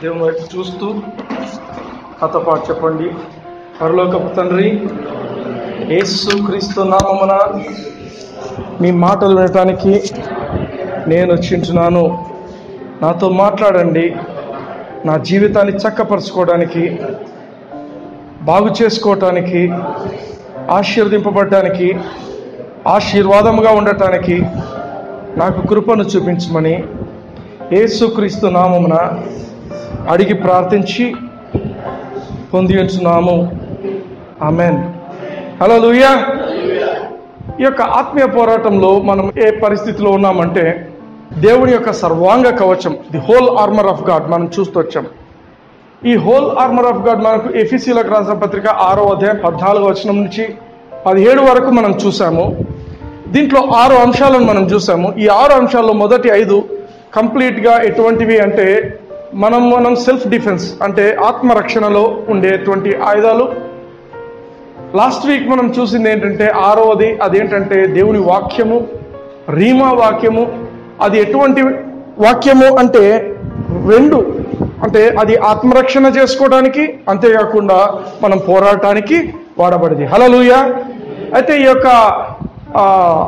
దేవుని వైపు చూస్తూ నాతో పాటు చెప్పండి పరలోకపు తండ్రి యేసు క్రీస్తు నామమున మీ మాటలు వినటానికి నేను వచ్చింటున్నాను నాతో మాట్లాడండి నా జీవితాన్ని చక్కపరచుకోవడానికి బాగు చేసుకోవటానికి ఆశీర్వదింపబడటానికి ఆశీర్వాదముగా ఉండటానికి నాకు కృపను చూపించమని యేసుక్రీస్తు నామమున అడిగి ప్రార్థించి పొంది ఉంచున్నాము ఆమెన్ హలో లూయా ఈ యొక్క ఆత్మీయ పోరాటంలో మనం ఏ పరిస్థితిలో ఉన్నామంటే దేవుని యొక్క సర్వాంగ కవచం the whole armour of God మనం చూస్తూ వచ్చాం ఈ హోల్ ఆర్మర్ ఆఫ్ గాడ్ మనకు ఎఫీసీలకు రాసిన పత్రిక ఆరో అధ్యాయం పద్నాలుగో వచనం నుంచి పదిహేడు వరకు మనం చూసాము దీంట్లో ఆరు అంశాలను మనం చూసాము ఈ ఆరు అంశాల్లో మొదటి ఐదు కంప్లీట్గా ఎటువంటివి అంటే మనం మనం సెల్ఫ్ డిఫెన్స్ అంటే ఆత్మరక్షణలో ఉండేటువంటి ఆయుధాలు లాస్ట్ వీక్ మనం చూసింది ఏంటంటే ఆరవది అదేంటంటే దేవుని వాక్యము రీమా వాక్యము అది ఎటువంటి వాక్యము అంటే రెండు అంటే అది ఆత్మరక్షణ చేసుకోవడానికి అంతేకాకుండా మనం పోరాటానికి వాడబడింది హలలుయ అయితే ఈ యొక్క ఆ,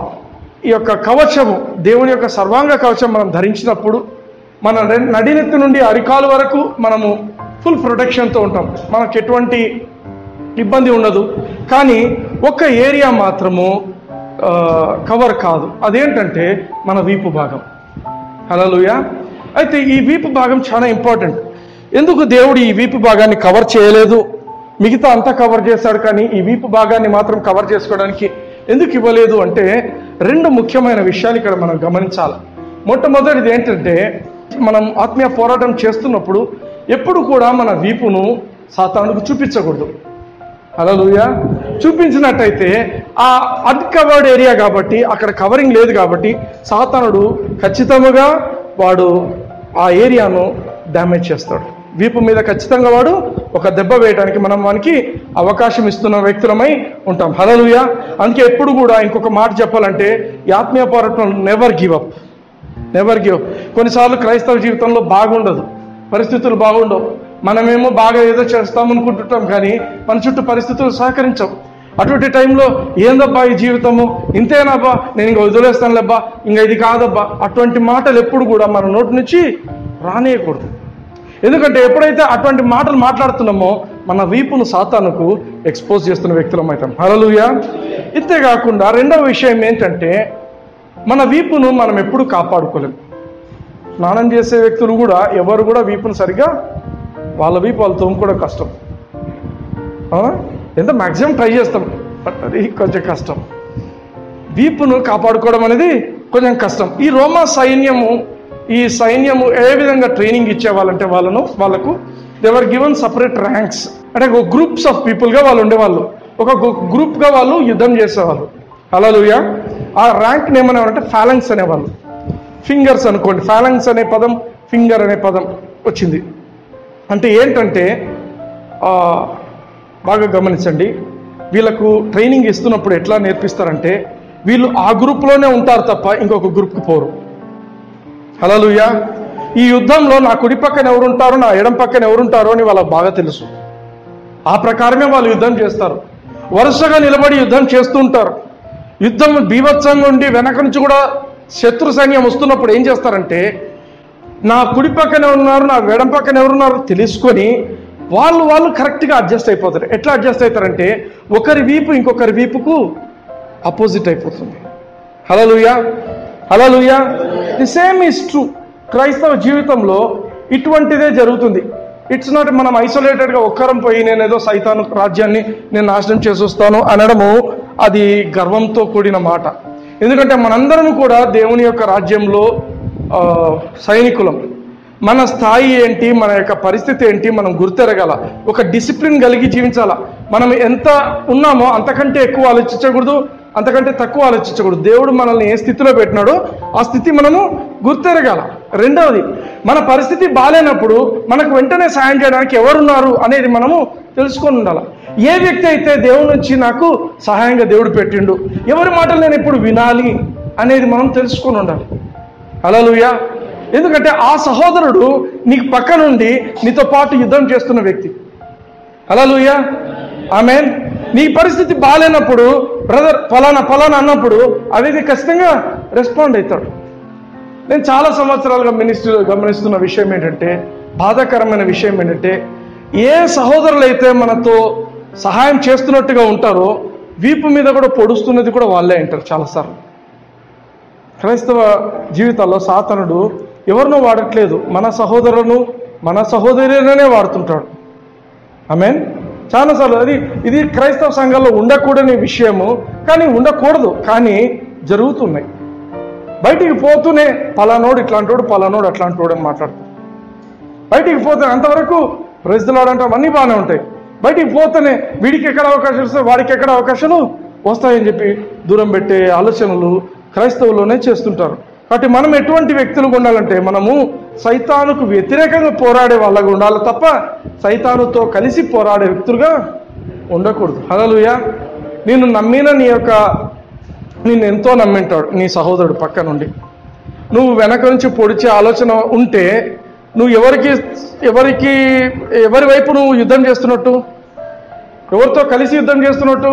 ఈ యొక్క కవచము దేవుని యొక్క సర్వాంగ కవచం మనం ధరించినప్పుడు మన రెం- నడినెత్తి నుండి అరికాలు వరకు మనము ఫుల్ ప్రొటెక్షన్తో ఉంటాం మనకు ఎటువంటి ఇబ్బంది ఉండదు కానీ ఒక్క ఏరియా మాత్రము ఆ, కవర్ కాదు అదేంటంటే మన వీపు భాగం హలోయ అయితే ఈ వీపు భాగం చాలా ఇంపార్టెంట్ ఎందుకు దేవుడు ఈ వీపు భాగాన్ని కవర్ చేయలేదు మిగతా అంతా కవర్ చేశాడు కానీ ఈ వీపు భాగాన్ని మాత్రం కవర్ చేసుకోవడానికి ఎందుకు ఇవ్వలేదు అంటే రెండు ముఖ్యమైన విషయాలు ఇక్కడ మనం గమనించాలి మొట్టమొదటిది ఏంటంటే మనం ఆత్మీయ పోరాటం చేస్తున్నప్పుడు ఎప్పుడు కూడా మన వీపును సాతానుకు చూపించకూడదు హలోయ చూపించినట్టయితే ఆ అన్కవర్డ్ ఏరియా కాబట్టి అక్కడ కవరింగ్ లేదు కాబట్టి సాతానుడు ఖచ్చితంగా వాడు ఆ ఏరియాను డ్యామేజ్ చేస్తాడు వీపు మీద ఖచ్చితంగా వాడు ఒక దెబ్బ వేయడానికి మనం వానికి అవకాశం ఇస్తున్న వ్యక్తులమై ఉంటాం హలలుయ అందుకే ఎప్పుడు కూడా ఇంకొక మాట చెప్పాలంటే ఈ ఆత్మీయ పోరాటం never give up never give కొన్నిసార్లు క్రైస్తవ జీవితంలో బాగుండదు పరిస్థితులు బాగుండవు మనమేమో బాగా ఏదో చేస్తాం అనుకుంటుంటాం కానీ మన చుట్టూ పరిస్థితులు సహకరించవు అటువంటి టైంలో ఏందబ్బా ఈ జీవితము ఇంతేనాబ్బా నేను ఇంక వదిలేస్తానులేబ్బా ఇంకా ఇది కాదబ్బా అటువంటి మాటలు ఎప్పుడు కూడా మన నోటి నుంచి రానేయకూడదు ఎందుకంటే ఎప్పుడైతే అటువంటి మాటలు మాట్లాడుతున్నామో మన వీపును సాతానుకు ఎక్స్పోజ్ చేస్తున్న వ్యక్తులం అవుతాం హలలుయ ఇంతేకాకుండా రెండవ విషయం ఏంటంటే మన వీపును మనం ఎప్పుడు కాపాడుకోలేం స్నానం చేసే వ్యక్తులు కూడా ఎవరు కూడా వీపును సరిగ్గా వాళ్ళ వీపు వాళ్ళు తోముకోవడం కష్టం అవునా ఎంత మ్యాక్సిమం ట్రై చేస్తాం బట్ అది కొంచెం కష్టం వీపును కాపాడుకోవడం అనేది కొంచెం కష్టం ఈ రోమా సైన్యము ఈ సైన్యము ఏ విధంగా ట్రైనింగ్ ఇచ్చేవాళ్ళంటే వాళ్ళను వాళ్ళకు దేవర్ గివెన్ సపరేట్ ర్యాంక్స్ అంటే ఒక గ్రూప్స్ ఆఫ్ పీపుల్గా వాళ్ళు ఉండేవాళ్ళు ఒక గ్రూప్గా వాళ్ళు యుద్ధం చేసేవాళ్ళు అలలుయ ఆ ర్యాంక్ ఏమనేవారంటే ఫాలంగ్స్ అనేవాళ్ళు ఫింగర్స్ అనుకోండి ఫాలంగ్స్ అనే పదం ఫింగర్ అనే పదం వచ్చింది అంటే ఏంటంటే ఆ, బాగా గమనించండి వీళ్ళకు ట్రైనింగ్ ఇస్తున్నప్పుడు ఎట్లా నేర్పిస్తారంటే వీళ్ళు ఆ గ్రూప్లోనే ఉంటారు తప్ప ఇంకొక గ్రూప్కి పోరు హలలుయా ఈ యుద్ధంలో నా కుడి పక్కన ఎవరుంటారో నా ఎడం పక్కన ఎవరుంటారో అని వాళ్ళకి బాగా తెలుసు ఆ ప్రకారమే వాళ్ళు యుద్ధం చేస్తారు వరుసగా నిలబడి యుద్ధం చేస్తూ ఉంటారు యుద్ధం బీభత్సంగా ఉండి వెనక నుంచి కూడా శత్రు సైన్యం వస్తున్నప్పుడు ఏం చేస్తారంటే నా కుడి పక్కన ఉన్నారు నా ఎడం పక్కన ఎవరున్నారు తెలుసుకొని వాళ్ళు వాళ్ళు కరెక్ట్గా అడ్జస్ట్ అయిపోతారు ఎట్లా అడ్జస్ట్ అవుతారంటే ఒకరి వీపు ఇంకొకరి వీపుకు అపోజిట్ అయిపోతుంది hallelujah hallelujah the same is true క్రైస్తవ జీవితంలో ఇటువంటిదే జరుగుతుంది ఇట్స్ నాట్ మనం ఐసోలేటెడ్గా ఒక్కరం పోయి నేను ఏదో సైతాను రాజ్యాన్ని నేను నాశనం చేసొస్తాను అనడము అది గర్వంతో కూడిన మాట ఎందుకంటే మనందరం కూడా దేవుని యొక్క రాజ్యంలో ఆ, సైనికులం మన స్థాయి ఏంటి మన యొక్క పరిస్థితి ఏంటి మనం గుర్తెరగల ఒక డిసిప్లిన్ కలిగి జీవించాల మనం ఎంత ఉన్నామో అంతకంటే ఎక్కువ ఆలోచించకూడదు అంతకంటే తక్కువ ఆలోచించకూడదు దేవుడు మనల్ని ఏ స్థితిలో పెట్టినాడో ఆ స్థితి మనము గుర్తెరగాల రెండవది మన పరిస్థితి బాగాలేనప్పుడు మనకు వెంటనే సాయం చేయడానికి ఎవరున్నారు అనేది మనము తెలుసుకొని ఉండాలి ఏ వ్యక్తి అయితే దేవుడి నుంచి నాకు సహాయంగా దేవుడు పెట్టిండు ఎవరి మాటలు నేను ఎప్పుడు వినాలి అనేది మనం తెలుసుకొని ఉండాలి హలోలుయా ఎందుకంటే ఆ సహోదరుడు నీకు పక్క నుండి నీతో పాటు యుద్ధం చేస్తున్న వ్యక్తి అలా లూయా ఆమె నీ పరిస్థితి బాగాలేనప్పుడు బ్రదర్ ఫలానా ఫలానా అన్నప్పుడు అది ఖచ్చితంగా రెస్పాండ్ అవుతాడు నేను చాలా సంవత్సరాలుగా మినిస్ట్రీలో గమనిస్తున్న విషయం ఏంటంటే బాధాకరమైన విషయం ఏంటంటే ఏ సహోదరులు అయితే మనతో సహాయం చేస్తున్నట్టుగా ఉంటారో వీపు మీద కూడా పొడుస్తున్నది కూడా వాళ్ళే అంటారు చాలాసార్లు క్రైస్తవ జీవితాల్లో సాతనుడు ఎవరినో వాడట్లేదు మన సహోదరులను మన సహోదరులనే వాడుతుంటాడు మీన్ చాలాసార్లు అది ఇది క్రైస్తవ సంఘాల్లో ఉండకూడని విషయము కానీ ఉండకూడదు కానీ జరుగుతున్నాయి బయటికి పోతూనే పలానోడు ఇట్లాంటోడు పలానోడు అట్లాంటోడు అని మాట్లాడుతారు బయటికి పోతే అంతవరకు ప్రజలాడు అంటే అన్నీ బాగానే ఉంటాయి బయటికి పోతేనే వీడికి ఎక్కడ అవకాశాలు వస్తాయి వాడికి ఎక్కడ అవకాశాలు వస్తాయని చెప్పి దూరం పెట్టే ఆలోచనలు క్రైస్తవులోనే చేస్తుంటారు కాబట్టి మనం ఎటువంటి వ్యక్తులుగా ఉండాలంటే మనము సైతానుకు వ్యతిరేకంగా పోరాడే వాళ్ళగా ఉండాలి తప్ప సైతానుతో కలిసి పోరాడే వ్యక్తులుగా ఉండకూడదు హలలుయ నేను నమ్మిన నీ యొక్క నిన్ను ఎంతో నమ్మింటాడు నీ సహోదరుడు పక్క నుండి నువ్వు వెనక నుంచి పొడిచే ఆలోచన ఉంటే నువ్వు ఎవరికి ఎవరికి ఎవరి వైపు నువ్వు యుద్ధం చేస్తున్నట్టు ఎవరితో కలిసి యుద్ధం చేస్తున్నట్టు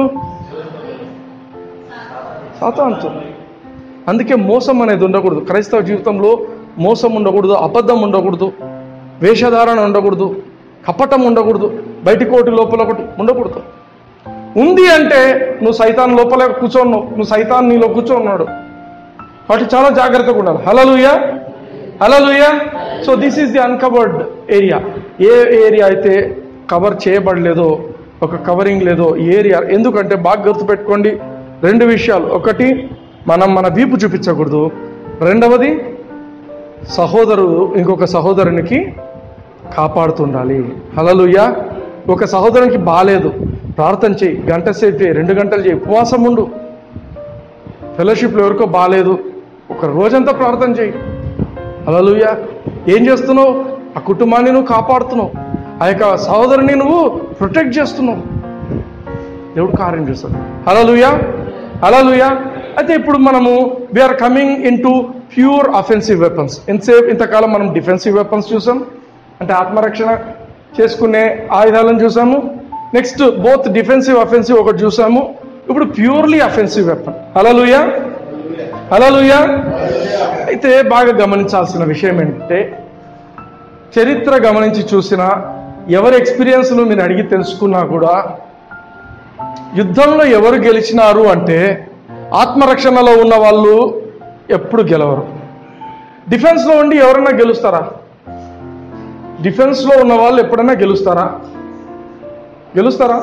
సాతాంతో అందుకే మోసం అనేది ఉండకూడదు క్రైస్తవ జీవితంలో మోసం ఉండకూడదు అబద్ధం ఉండకూడదు వేషధారణ ఉండకూడదు కపటం ఉండకూడదు బయటి కోటి లోపల ఒకటి ఉండకూడదు ఉంది అంటే నువ్వు సైతాన్ లోపల కూర్చోన్నావు నువ్వు సైతాన్ నీలో కూర్చోన్నాడు కాబట్టి చాలా జాగ్రత్తగా ఉండాలి hallelujah hallelujah so this is the uncovered area ఏ ఏరియా అయితే కవర్ చేయబడలేదో ఒక కవరింగ్ లేదో ఈ ఏరియా ఎందుకంటే బాగా గుర్తుపెట్టుకోండి రెండు విషయాలు ఒకటి మనం మన వీపు చూపించకూడదు రెండవది సహోదరు ఇంకొక సహోదరునికి కాపాడుతుండాలి హలలుయ్యా ఒక సహోదరునికి బాలేదు ప్రార్థన చేయి గంట సేపు చేయి రెండు గంటలు చేయి ఉపవాసం ఉండు ఫెలోషిప్లో ఎవరికో బాలేదు ఒక రోజంతా ప్రార్థన చేయి హలలుయ్యా ఏం చేస్తున్నావు ఆ కుటుంబాన్ని నువ్వు కాపాడుతున్నావు ఆ యొక్క సహోదరుని నువ్వు ప్రొటెక్ట్ చేస్తున్నావు దేవుడు కార్యం చేస్తాడు హలలుయా హలలుయా అయితే ఇప్పుడు మనము we are coming into pure offensive weapons ఎంతసేపు ఇంతకాలం మనం డిఫెన్సివ్ వెపన్స్ చూసాం అంటే ఆత్మరక్షణ చేసుకునే ఆయుధాలను చూసాము నెక్స్ట్ బోత్ డిఫెన్సివ్ అఫెన్సివ్ ఒకటి చూసాము ఇప్పుడు purely offensive weapon hallelujah hallelujah అయితే బాగా గమనించాల్సిన విషయం ఏంటంటే చరిత్ర గమనించి చూసినా ఎవరి ఎక్స్పీరియన్స్ను మీరు అడిగి తెలుసుకున్నా కూడా యుద్ధంలో ఎవరు గెలిచినారు అంటే ఆత్మరక్షణలో ఉన్న వాళ్ళు ఎప్పుడు గెలవరు డిఫెన్స్లో ఉండి ఎవరైనా గెలుస్తారా డిఫెన్స్లో ఉన్న వాళ్ళు ఎప్పుడైనా గెలుస్తారా గెలుస్తారా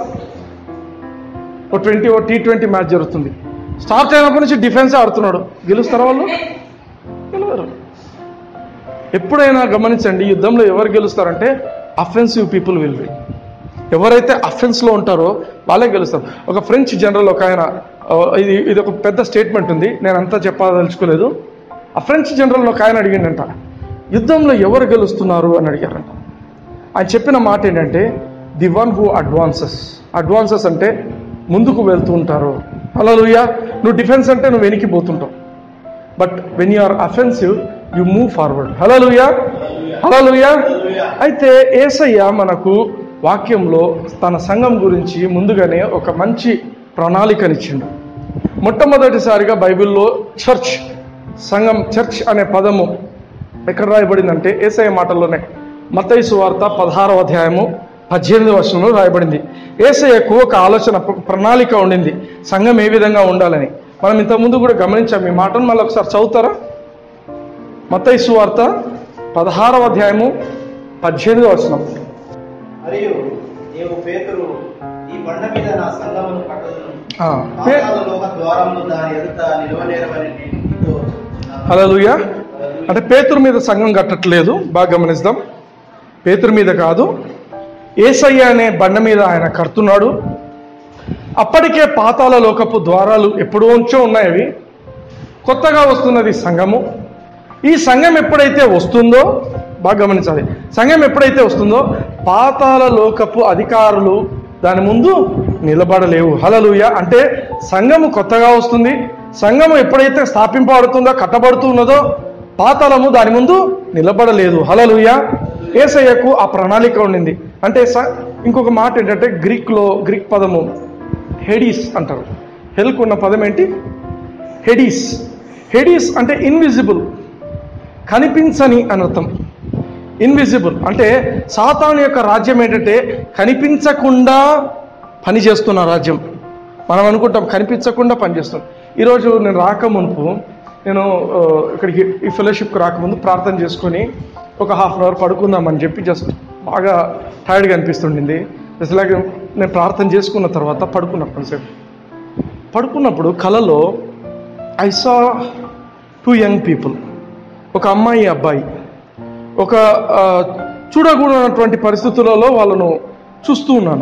oh twenty oh T twenty match జరుగుతుంది స్టార్ట్ అయినప్పటి నుంచి డిఫెన్స్ ఆడుతున్నాడు గెలుస్తారా వాళ్ళు గెలవరు ఎప్పుడైనా గమనించండి యుద్ధంలో ఎవరు గెలుస్తారంటే అఫెన్సివ్ పీపుల్ విల్ విన్ ఎవరైతే అఫెన్స్లో ఉంటారో వాళ్ళే గెలుస్తారు ఒక ఫ్రెంచ్ జనరల్ ఒక ఆయన ఆ, ఇది ఇది ఒక పెద్ద స్టేట్మెంట్ ఉంది నేను అంతా చెప్పదలుచుకోలేదు ఆ ఫ్రెంచ్ జనరల్ ఒక ఆయన అడిగిండంట యుద్ధంలో ఎవరు గెలుస్తున్నారు అని అడిగారంట ఆయన చెప్పిన మాట ఏంటంటే the one who advances advances అంటే ముందుకు వెళ్తూ ఉంటారు అలా నువ్వు డిఫెన్స్ అంటే నువ్వు వెనికిపోతుంటావు but when you are offensive you move forward hallelujah hallelujah అయితే ఏసయ్య మనకు వాక్యంలో తన సంఘం గురించి ముందుగానే ఒక మంచి ప్రణాళికనిచ్చిండు మొట్టమొదటిసారిగా బైబిల్లో చర్చ్ సంఘం చర్చ్ అనే పదము ఎక్కడ రాయబడిందంటే ఏసయ్య మాటల్లోనే మతైసు వార్త పదహారవ అధ్యాయము పద్దెనిమిది వర్షంలో రాయబడింది ఏసయ్యకు ఒక ఆలోచన ఒక ప్రణాళిక ఉండింది సంఘం ఏ విధంగా ఉండాలని మనం ఇంతకుముందు కూడా గమనించాం ఈ మాటను మళ్ళీ ఒకసారి చదువుతారా మతైసు వార్త పదహారవ అధ్యాయము పద్దెనిమిది వచనం మరియు నీవు పేతురు ఈ బండ మీద నా సంగమును కట్టుదును ఆ, పే- పాతాళలోక ద్వారములు దాని ఎదుట నిలవనేరవని నేను నీతో చెప్తున్నాను. హల్లెలూయా అంటే పేతురు మీద సంఘం కట్టట్లేదు బాగా గమనిస్తాం పేతురు మీద కాదు ఏసయ్య అనే బండ మీద ఆయన కడుతున్నాడు అప్పటికే పాతాల లోకపు ద్వారాలు ఎప్పుడో ఉంచో ఉన్నాయి అవి కొత్తగా వస్తున్నది సంఘము ఈ సంఘం ఎప్పుడైతే వస్తుందో బాగా గమనించాలి సంఘం ఎప్పుడైతే వస్తుందో పాతాల లోకపు అధికారులు దాని ముందు నిలబడలేవు హలలుయ అంటే సంఘము కొత్తగా వస్తుంది సంఘము ఎప్పుడైతే స్థాపింపబడుతుందో కట్టబడుతున్నదో పాతాళము దాని ముందు నిలబడలేదు హలలుయ ఏసయ్యకు ఆ ప్రణాళిక ఉండింది అంటే స- ఇంకొక మాట ఏంటంటే గ్రీక్లో గ్రీక్ పదము హెడీస్ అంటారు హెల్క్ ఉన్న పదం ఏంటి హెడీస్ హెడీస్ అంటే ఇన్విజిబుల్ కనిపించని అని అర్థం ఇన్విజిబుల్ అంటే సాతాను యొక్క రాజ్యం ఏంటంటే కనిపించకుండా పనిచేస్తున్న రాజ్యం మనం అనుకుంటాం కనిపించకుండా పనిచేస్తుంది ఈరోజు నేను రాక మునుపు నేను ఆ, ఇక్కడికి ఈ ఫెలోషిప్కి రాకముందు ప్రార్థన చేసుకొని ఒక హాఫ్ అన్ అవర్ పడుకుందామని చెప్పి జస్ట్ బాగా టైర్డ్గా అనిపిస్తుండింది జస్ట్ లైక్ నేను ప్రార్థన చేసుకున్న తర్వాత పడుకున్నా కొంతసేపు పడుకున్నప్పుడు కలలో I saw two young people ఒక అమ్మాయి అబ్బాయి ఒక ఆ, చూడకూడనటువంటి పరిస్థితులలో వాళ్ళను చూస్తూ ఉన్నాను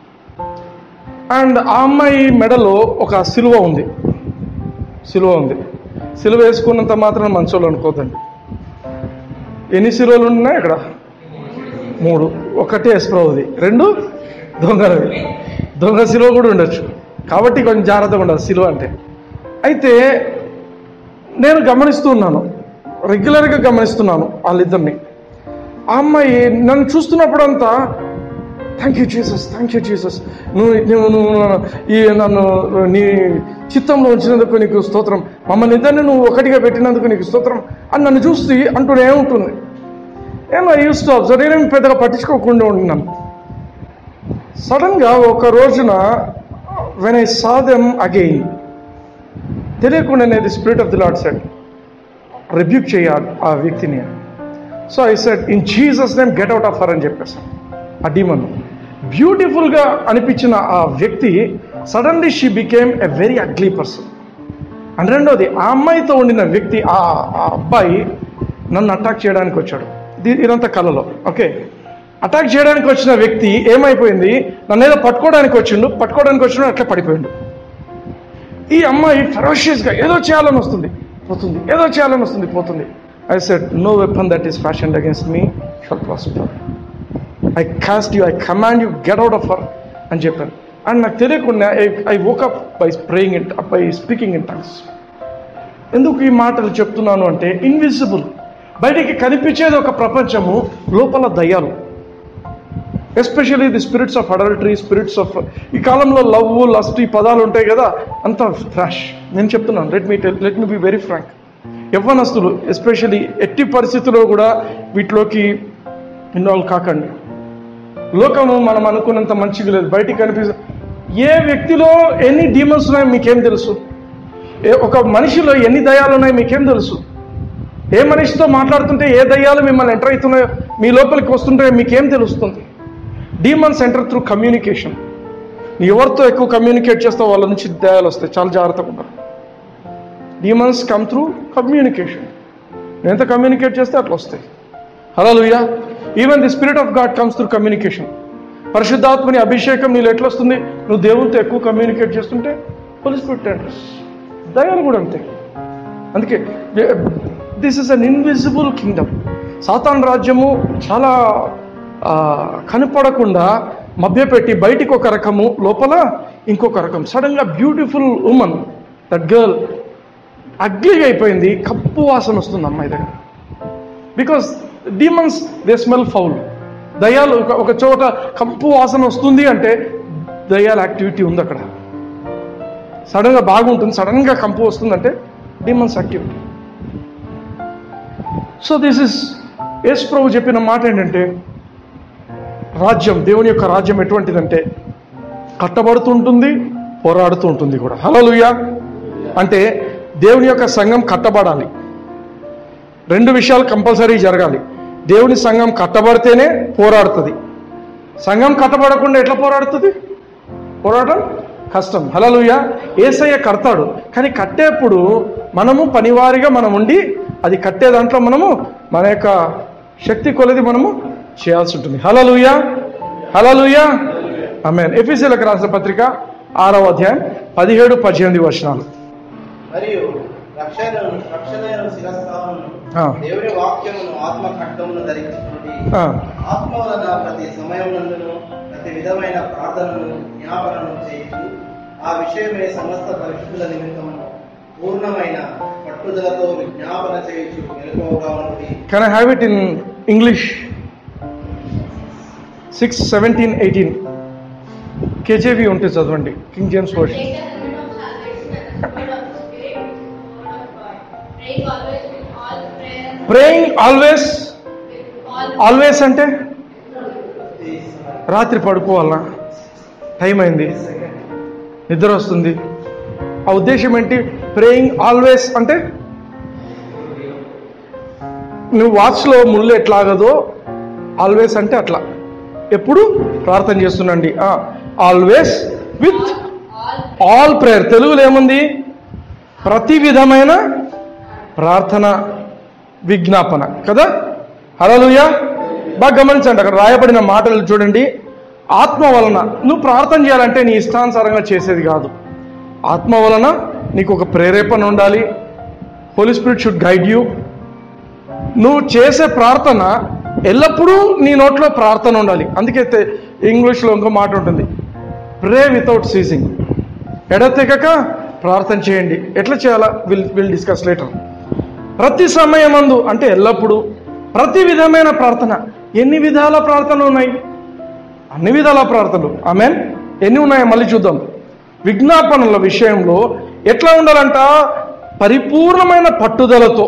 అండ్ ఆ అమ్మాయి మెడలో ఒక సిలువ ఉంది సిలువ ఉంది సిలువ వేసుకున్నంత మాత్రం మంచోళ్ళు అనుకోదండి ఎన్ని సిలువలు ఉన్నాయి ఇక్కడ మూడు ఒకటే ఎస్ప్రౌది రెండు దొంగలవి దొంగ సిలువ కూడా ఉండొచ్చు కాబట్టి కొంచెం జాగ్రత్తగా ఉండాలి సిలువ అంటే అయితే నేను గమనిస్తూ ఉన్నాను రెగ్యులర్గా గమనిస్తున్నాను వాళ్ళిద్దరిని ఆ అమ్మాయి నన్ను చూస్తున్నప్పుడంతా thank you Jesus thank you Jesus నువ్వు నువ్వు నువ్వు నన్ను- ఈ నన్ను నీ చిత్తంలో ఉంచినందుకు నీకు స్తోత్రం మమ్మల్ని ఇద్దరిని నువ్వు ఒకటిగా పెట్టినందుకు నీకు స్తోత్రం అని నన్ను చూసి అంటూనే ఉంటుంది ఏమో యూస్ టు అబ్జర్వ్ నేనేం పెద్దగా పట్టించుకోకుండా ఉన్నాను సడన్గా ఒక రోజున when I saw them again తెలియకుండానే the spirit of the Lord said rebuke చేయాలి ఆ వ్యక్తిని so I said in Jesus name get out of her అని చెప్పేసాను ఆ డీమన్ బ్యూటిఫుల్గా అనిపించిన ఆ వ్యక్తి suddenly she became a very ugly person and రెండోది ఆ అమ్మాయితో ఉండిన వ్యక్తి ఆ ఆ అబ్బాయి నన్ను అటాక్ చేయడానికి వచ్చాడు ఇది ఇదంతా కళలో ఓకే అటాక్ చేయడానికి వచ్చిన వ్యక్తి ఏమైపోయింది నన్ను ఏదో పట్టుకోవడానికి వచ్చిండు పట్టుకోవడానికి వచ్చిండు అట్లా పడిపోయిండు ఈ అమ్మాయి ఫెరోషియస్గా ఏదో చేయాలని వస్తుంది పోతుంది ఏదో చేయాలని వస్తుంది పోతుంది I said no weapon that is fashioned against me shall prosper I cast you I command you get out of her అని చెప్పాను అండ్ నాకు తెలియకుండా I woke up by spraying in by speaking in tongues ఎందుకు ఈ మాటలు చెప్తున్నాను అంటే invisible బయటికి కనిపించేది ఒక ప్రపంచము లోపల దయ్యాలు especially the spirits of adultery spirits of ఈ కాలంలో లవ్ లస్ట్ ఈ పదాలు ఉంటాయి కదా అంత ఫ్రాష్ నేను చెప్తున్నాను let me let me be very frank యవ్వనస్తులు ఎస్పెషల్లీ ఎట్టి పరిస్థితుల్లో కూడా వీటిలోకి ఇన్వాల్వ్ కాకండి లోకము మనం అనుకున్నంత మంచిగా లేదు బయటికి కనిపిస్తుంది ఏ వ్యక్తిలో ఎన్ని డీమన్స్ ఉన్నాయో మీకేం తెలుసు ఏ ఒక మనిషిలో ఎన్ని దయాలు ఉన్నాయో మీకేం తెలుసు ఏ మనిషితో మాట్లాడుతుంటే ఏ దయ్యాలు మిమ్మల్ని ఎంటర్ అవుతున్నాయో మీ లోపలికి వస్తుంటాయో మీకేం తెలుస్తుంది డీమన్స్ ఎంటర్ త్రూ కమ్యూనికేషన్ నీ ఎవరితో ఎక్కువ కమ్యూనికేట్ చేస్తావు వాళ్ళ నుంచి దయాలు వస్తాయి చాలా జాగ్రత్తగా ఉంటారు డీమన్స్ కమ్ త్రూ కమ్యూనికేషన్ నేను ఎంత కమ్యూనికేట్ చేస్తే అట్లా వస్తాయి hallelujah even the spirit of God comes through communication పరిశుద్ధాత్మని అభిషేకం నీళ్ళు ఎట్లా వస్తుంది నువ్వు దేవునితో ఎక్కువ కమ్యూనికేట్ చేస్తుంటే పోలీస్ ఎంటర్స్ దయాలు కూడా అంతే అందుకే this is an invisible kingdom సాతాన్ రాజ్యము చాలా ఆ, కనపడకుండా మభ్యపెట్టి బయటికి ఒక రకము లోపల ఇంకొక రకం సడన్గా బ్యూటిఫుల్ ఉమన్ దట్ గర్ల్ అగ్లీగా అయిపోయింది కప్పు వాసన వస్తుంది అమ్మాయి దగ్గర because demons they smell foul దయ్యాలు ఒక ఒక చోట కంపు వాసన వస్తుంది అంటే దయ్యాల యాక్టివిటీ ఉంది అక్కడ సడన్గా బాగుంటుంది సడన్గా కంపు వస్తుందంటే demons activity so this is యేసు ప్రభు చెప్పిన మాట ఏంటంటే రాజ్యం దేవుని యొక్క రాజ్యం ఎటువంటిదంటే కట్టబడుతుంటుంది పోరాడుతూ ఉంటుంది కూడా హలోలుయా అంటే దేవుని యొక్క సంఘం కట్టబడాలి రెండు విషయాలు కంపల్సరీ జరగాలి దేవుని సంఘం కట్టబడితేనే పోరాడుతుంది సంఘం కట్టబడకుండా ఎట్లా పోరాడుతుంది పోరాటం కష్టం హలలుయ ఏసయ్య కడతాడు కానీ కట్టేప్పుడు మనము పనివారిగా మనం ఉండి అది కట్టే దాంట్లో మనము మన యొక్క శక్తి కొలది మనము చేయాల్సి ఉంటుంది హలలుయ హలలుయ ఆమెన్ ఎఫీసీలకు రాసిన పత్రిక ఆరవ అధ్యాయం పదిహేడు పద్దెనిమిది వచనాలు మరియు రక్షణ రక్షణ శిరస్థానం ఆ. దేవుని వాక్యమును ఆత్మ ఖడ్గమును ధరించుకుని ఆ, ఆత్మ వలన ప్రతి సమయమునందును ప్రతి విధమైన ప్రార్థనను జ్ఞాపనను చేయుచు ఆ విషయమే సమస్త పరిశుద్ధుల నిమిత్తము పూర్ణమైన పట్టుదలతో విజ్ఞాపన చేయొచ్చు మెలకువగా ఉండి can I have it in English six seventeen eighteen KJV ఉంటే చదవండి King James version praying always always అంటే రాత్రి పడుకోవాలనా టైం అయింది నిద్ర వస్తుంది ఆ ఉద్దేశం ఏంటి ప్రేయింగ్ ఆల్వేస్ అంటే నువ్వు వాచ్లో ముళ్ళు ఎట్లాగదో ఆల్వేస్ అంటే అట్లా ఎప్పుడు ప్రార్థన చేస్తుండండి ఆల్వేస్ విత్ ఆల్ ప్రేయర్ తెలుగులో ఏముంది ప్రతి విధమైన ప్రార్థన విజ్ఞాపన కదా హలలుయ బాగా గమనించండి అక్కడ రాయబడిన మాటలు చూడండి ఆత్మ వలన నువ్వు ప్రార్థన చేయాలంటే నీ ఇష్టానుసారంగా చేసేది కాదు ఆత్మ వలన నీకు ఒక ప్రేరేపణ ఉండాలి Holy Spirit should guide you నువ్వు చేసే ప్రార్థన ఎల్లప్పుడూ నీ నోట్లో ప్రార్థన ఉండాలి అందుకే తె- ఇంగ్లీష్లో ఇంకో మాట ఉంటుంది ప్రే వితౌట్ సీజింగ్ ఎడతెగక ప్రార్థన చేయండి ఎట్లా చేయాలా విల్ విల్ డిస్కస్ లేటర్ ప్రతి సమయమందు అంటే ఎల్లప్పుడూ ప్రతి విధమైన ప్రార్థన ఎన్ని విధాల ప్రార్థనలు ఉన్నాయి అన్ని విధాల ప్రార్థనలు ఆమెన్ ఎన్ని ఉన్నాయో మళ్ళీ చూద్దాం విజ్ఞాపనల విషయంలో ఎట్లా ఉండాలంట పరిపూర్ణమైన పట్టుదలతో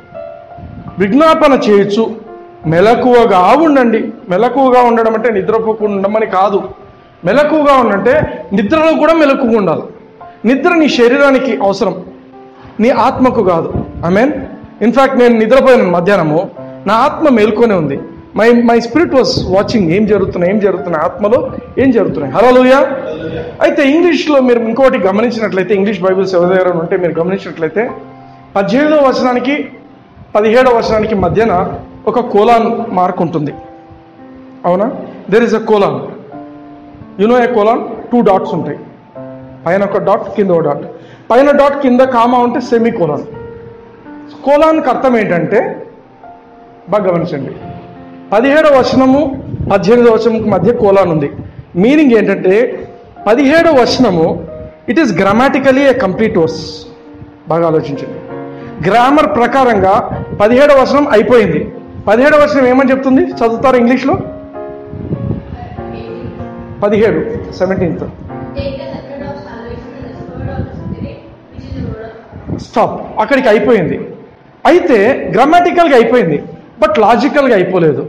విజ్ఞాపన చేయొచ్చు మెలకువగా ఉండండి మెలకువగా ఉండడం అంటే నిద్రపోకుండా ఉండమని కాదు మెలకువగా ఉండంటే నిద్రలో కూడా మెలకువగా ఉండాలి నిద్ర నీ శరీరానికి అవసరం నీ ఆత్మకు కాదు ఐ మీన్ ఇన్ఫ్యాక్ట్ నేను నిద్రపోయాను మధ్యాహ్నము నా ఆత్మ మేల్కొనే ఉంది my my spirit was watching ఏం జరుగుతున్నాయి ఏం జరుగుతున్నాయి ఆత్మలో ఏం జరుగుతున్నాయి హలోలుయా అయితే ఇంగ్లీష్లో మీరు ఇంకోటి గమనించినట్లయితే ఇంగ్లీష్ బైబిల్స్ ఎవరి దగ్గర ఉంటే మీరు గమనించినట్లయితే పద్దెనిమిదవ వచనానికి పదిహేడవ వచనానికి మధ్యన ఒక కోలాన్ మార్క్ ఉంటుంది అవునా there is a colon you know A colon two dots ఉంటాయి పైన ఒక డాట్ కింద ఒక డాట్ పైన డాట్ కింద కామా ఉంటే సెమీ కోలాన్ కోలాన్కి అర్థం ఏంటంటే బాగా గమనించండి పదిహేడవ వచనము పద్దెనిమిదవ వచనంకి మధ్య కోలాన్ ఉంది మీనింగ్ ఏంటంటే పదిహేడవ వచనము it is grammatically a complete verse బాగా ఆలోచించండి గ్రామర్ ప్రకారంగా పదిహేడవ వచనం అయిపోయింది పదిహేడవ వచనం ఏమని చెప్తుంది చదువుతారు ఇంగ్లీష్లో పదిహేడు సెవెంటీన్త్ స్టాప్ అక్కడికి అయిపోయింది అయితే గ్రామాటికల్గా అయిపోయింది బట్ లాజికల్గా అయిపోలేదు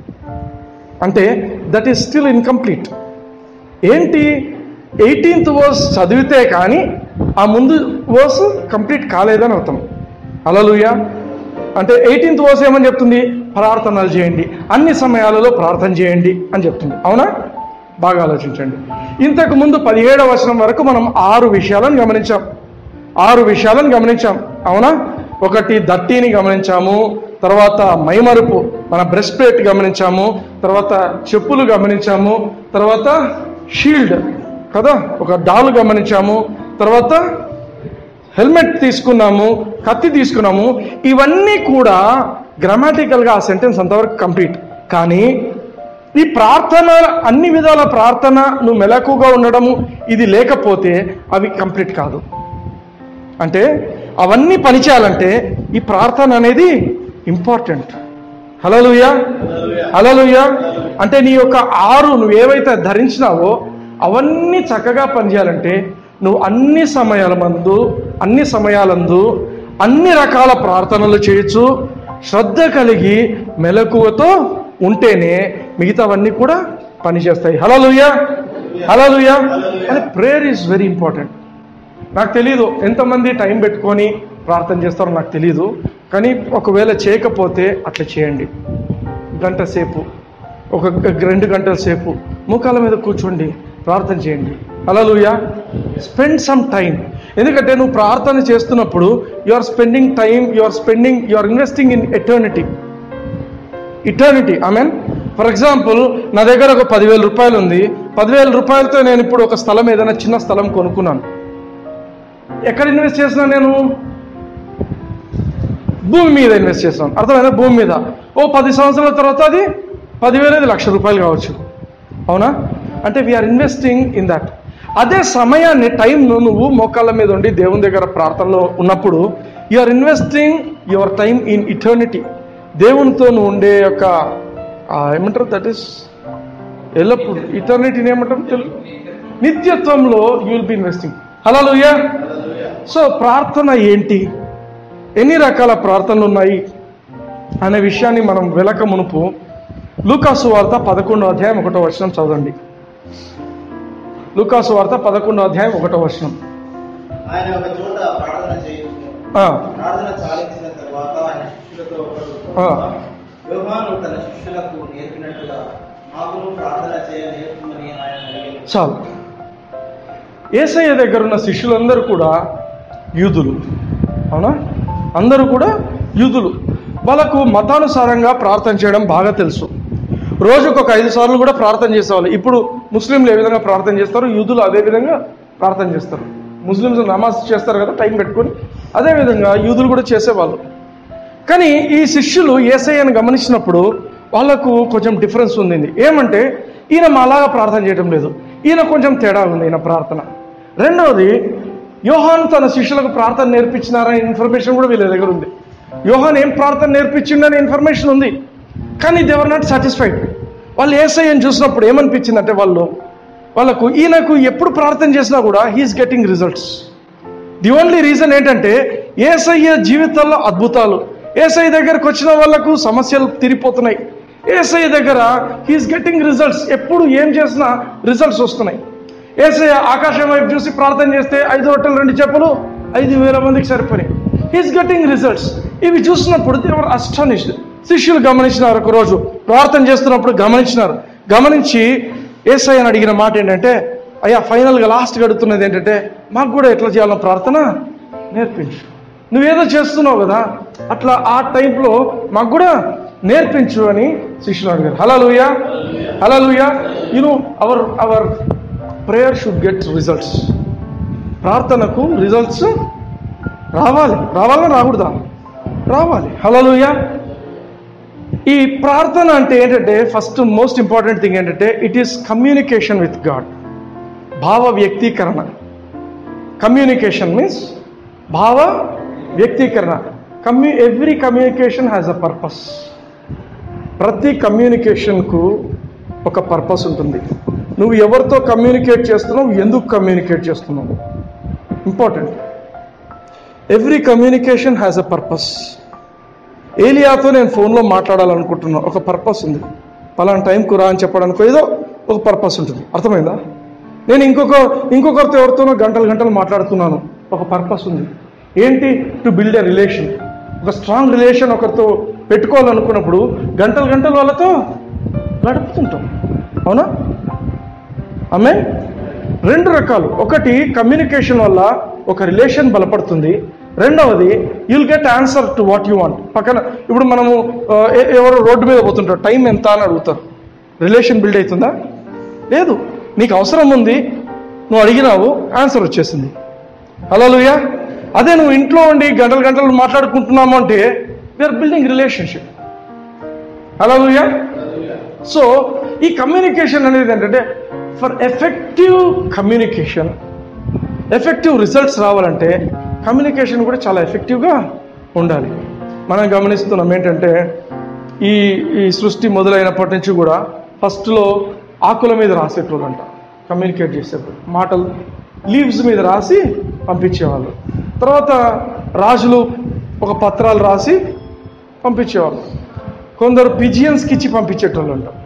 అంటే దట్ ఈస్ స్టిల్ ఇన్కంప్లీట్ ఏంటి ఎయిటీన్త్ వర్స్ చదివితే కానీ ఆ ముందు వర్స్ కంప్లీట్ కాలేదని అర్థం అలలుయ అంటే ఎయిటీన్త్ వర్స్ ఏమని చెప్తుంది ప్రార్థనలు చేయండి అన్ని సమయాలలో ప్రార్థన చేయండి అని చెప్తుంది అవునా బాగా ఆలోచించండి ఇంతకు ముందు పదిహేడవ వచనం వరకు మనం ఆరు విషయాలను గమనించాం ఆరు విషయాలను గమనించాం అవునా ఒకటి దట్టిని గమనించాము తర్వాత మైమరుపు మన బ్రెస్ట్ ప్లేట్ గమనించాము తర్వాత చెప్పులు గమనించాము తర్వాత షీల్డ్ కదా ఒక డాల్ గమనించాము తర్వాత హెల్మెట్ తీసుకున్నాము కత్తి తీసుకున్నాము ఇవన్నీ కూడా గ్రామాటికల్గా ఆ సెంటెన్స్ అంతవరకు కంప్లీట్ కానీ ఈ ప్రార్థన అన్ని విధాల ప్రార్థన నువ్వు మెలకుగా ఉండడము ఇది లేకపోతే అవి కంప్లీట్ కాదు అంటే అవన్నీ పనిచేయాలంటే ఈ ప్రార్థన అనేది ఇంపార్టెంట్ హలలుయా హలలుయా అంటే నీ యొక్క ఆరు నువ్వు ఏవైతే ధరించినావో అవన్నీ చక్కగా పనిచేయాలంటే నువ్వు అన్ని సమయాల మందు అన్ని సమయాలందు అన్ని రకాల ప్రార్థనలు చేయొచ్చు శ్రద్ధ కలిగి మెలకువతో ఉంటేనే మిగతావన్నీ కూడా పనిచేస్తాయి హలలుయా హలలుయా అని ప్రేయర్ ఈజ్ వెరీ ఇంపార్టెంట్ నాకు తెలీదు ఎంతమంది టైం పెట్టుకొని ప్రార్థన చేస్తారో నాకు తెలీదు కానీ ఒకవేళ చేయకపోతే అట్లా చేయండి గంట సేపు ఒక గ- రెండు గంటల సేపు ముఖాల మీద కూర్చోండి ప్రార్థన చేయండి అలలుయా స్పెండ్ సమ్ టైం ఎందుకంటే నువ్వు ప్రార్థన చేస్తున్నప్పుడు you are spending time you are spending you are investing in eternity eternity I mean for example నా దగ్గర ఒక పదివేల రూపాయలు ఉంది పదివేల రూపాయలతో నేను ఇప్పుడు ఒక స్థలం ఏదైనా చిన్న స్థలం కొనుక్కున్నాను ఎక్కడ ఇన్వెస్ట్ చేసినా నేను భూమి మీద ఇన్వెస్ట్ చేస్తాను అర్థమైనా భూమి మీద ఓ పది సంవత్సరాల తర్వాత అది పదివేలది లక్ష రూపాయలు కావచ్చు అవునా అంటే వీఆర్ ఇన్వెస్టింగ్ ఇన్ దట్ అదే సమయాన్ని టైంను నువ్వు మోకాళ్ళ మీద ఉండి దేవుని దగ్గర ప్రార్థనలో ఉన్నప్పుడు you are investing your time in eternity దేవునితో నువ్వు ఉండే యొక్క ఆ, ఏమంటారు దట్ ఈస్ ఎల్లప్పుడు ఇటర్నిటీని ఏమంటారు తెలు నిత్యత్వంలో యూ విల్ బి ఇన్వెస్టింగ్ హలో సో ప్రార్థన ఏంటి ఎన్ని రకాల ప్రార్థనలు ఉన్నాయి అనే విషయాన్ని మనం వెలక మునుపు లూకాసు వార్త పదకొండో అధ్యాయం ఒకటో వర్షం చదవండి లూకాసు వార్త పదకొండో అధ్యాయం ఒకటో వర్షం ఆయన ఒక చోట ప్రార్థన చేయించు ఆ, ప్రార్థన చాలించిన తర్వాత ఆయన శిష్యులతో ఒకడు, ఆ. యోహాను తన శిష్యులకు నేర్పినట్టుగా మాకును ప్రార్థన చేయ నేర్పమని ఆయన అడిగాడు చాలు ఏసయ్య దగ్గర ఉన్న శిష్యులందరూ కూడా యూదులు అవునా అందరూ కూడా యూదులు వాళ్ళకు మతానుసారంగా ప్రార్థన చేయడం బాగా తెలుసు రోజుకు ఒక ఐదు సార్లు కూడా ప్రార్థన చేసేవాళ్ళు ఇప్పుడు ముస్లింలు ఏ విధంగా ప్రార్థన చేస్తారు యూదులు అదే విధంగా ప్రార్థన చేస్తారు ముస్లింస్ నమాజ్ చేస్తారు కదా టైం పెట్టుకొని అదే విధంగా యూదులు కూడా చేసేవాళ్ళు కానీ ఈ శిష్యులు ఏసయ్యను గమనించినప్పుడు వాళ్ళకు కొంచెం డిఫరెన్స్ ఉంది ఏమంటే ఈయన మాలాగా ప్రార్థన చేయడం లేదు ఈయన కొంచెం తేడా ఉంది ఈయన ప్రార్థన రెండవది యోహాన్ తన శిష్యులకు ప్రార్థన నేర్పించినారనే ఇన్ఫర్మేషన్ కూడా వీళ్ళ దగ్గర ఉంది యోహాన్ ఏం ప్రార్థన నేర్పించిండనే ఇన్ఫర్మేషన్ ఉంది కానీ దేవర్ నాట్ సాటిస్ఫైడ్ వాళ్ళు ఏసయ్యని చూసినప్పుడు ఏమనిపించిందంటే వాళ్ళు వాళ్ళకు ఈయనకు ఎప్పుడు ప్రార్థన చేసినా కూడా he's getting results the only reason ఏంటంటే ఏసయ్య జీవితంలో అద్భుతాలు ఏసఐ దగ్గరకు వచ్చిన వాళ్ళకు సమస్యలు తిరిగిపోతున్నాయి ఏసఐ దగ్గర హీఈస్ గెట్టింగ్ రిజల్ట్స్ ఎప్పుడు ఏం చేసినా రిజల్ట్స్ వస్తున్నాయి ఏసఐ ఆకాశం వైపు చూసి ప్రార్థన చేస్తే ఐదు రొట్టెలు రెండు చెప్పులు ఐదు వేల మందికి సరిపోయి హీఈస్ గెట్టింగ్ రిజల్ట్స్ ఇవి చూసినప్పుడు దేవర్ అస్టానిష్డ్ శిష్యులు గమనించినారు ఒక రోజు ప్రార్థన చేస్తున్నప్పుడు గమనించినారు గమనించి ఏసఐ అని అడిగిన మాట ఏంటంటే అయ్యా ఫైనల్గా లాస్ట్గా అడుగుతున్నది ఏంటంటే మాకు కూడా ఎట్లా చేయాలో ప్రార్థన నేర్పించు నువ్వేదో చేస్తున్నావు కదా అట్లా ఆ టైంలో మాకు కూడా నేర్పించు అని శిష్యులు అడిగారు హలా hallelujah hallelujah you know our our prayer should get results ప్రార్థనకు రిజల్ట్స్ రావాలి రావాలా రాకూడదా రావాలి హలో లూయా ఈ ప్రార్థన అంటే ఏంటంటే ఫస్ట్ మోస్ట్ ఇంపార్టెంట్ థింగ్ ఏంటంటే it is communication with God భావ వ్యక్తీకరణ కమ్యూనికేషన్ మీన్స్ భావ వ్యక్తీకరణ కమ్యూ every communication has a purpose ప్రతి కమ్యూనికేషన్కు ఒక పర్పస్ ఉంటుంది నువ్వు ఎవరితో కమ్యూనికేట్ చేస్తున్నావు ఎందుకు కమ్యూనికేట్ చేస్తున్నావు important every communication has a purpose ఏలియాతో నేను ఫోన్లో మాట్లాడాలనుకుంటున్నా ఒక పర్పస్ ఉంది పలానా టైంకు రా అని చెప్పడానికి ఏదో ఒక పర్పస్ ఉంటుంది అర్థమైందా నేను ఇంకొక ఇంకొకరితో ఎవరితోనో గంటలు గంటలు మాట్లాడుతున్నాను ఒక పర్పస్ ఉంది ఏంటి టు బిల్డ్ ఎ రిలేషన్ ఒక స్ట్రాంగ్ రిలేషన్ ఒకరితో పెట్టుకోవాలనుకున్నప్పుడు గంటలు గంటలు వాళ్ళతో గడుపుతుంటాం అవునా ఆమె రెండు రకాలు ఒకటి కమ్యూనికేషన్ వల్ల ఒక రిలేషన్ బలపడుతుంది రెండవది you'll get answer to what you want పక్కన ఇప్పుడు మనము ఆ, ఎ- ఎవరు రోడ్డు మీద పోతుంటారు టైం ఎంత అని అడుగుతారు రిలేషన్ బిల్డ్ అవుతుందా లేదు నీకు అవసరం ఉంది నువ్వు అడిగినావు ఆన్సర్ వచ్చేసింది హలో లూయా అదే నువ్వు ఇంట్లో ఉండి గంటలు గంటలు మాట్లాడుకుంటున్నాము అంటే we're building relationship hallelujah so ఈ కమ్యూనికేషన్ అనేది ఏంటంటే for effective communication effective results రావాలంటే కమ్యూనికేషన్ కూడా చాలా ఎఫెక్టివ్గా ఉండాలి మనం గమనిస్తున్నాం ఏంటంటే ఈ ఈ సృష్టి మొదలైనప్పటి నుంచి కూడా ఫస్ట్లో ఆకుల మీద రాసేటోళ్ళంట కమ్యూనికేట్ చేసేటప్పుడు మాటలు లీవ్స్ మీద రాసి పంపించేవాళ్ళు తర్వాత రాజులు ఒక పత్రాలు రాసి పంపించేవాళ్ళు కొందరు పిజియన్స్కి ఇచ్చి పంపించేటోళ్ళు అంట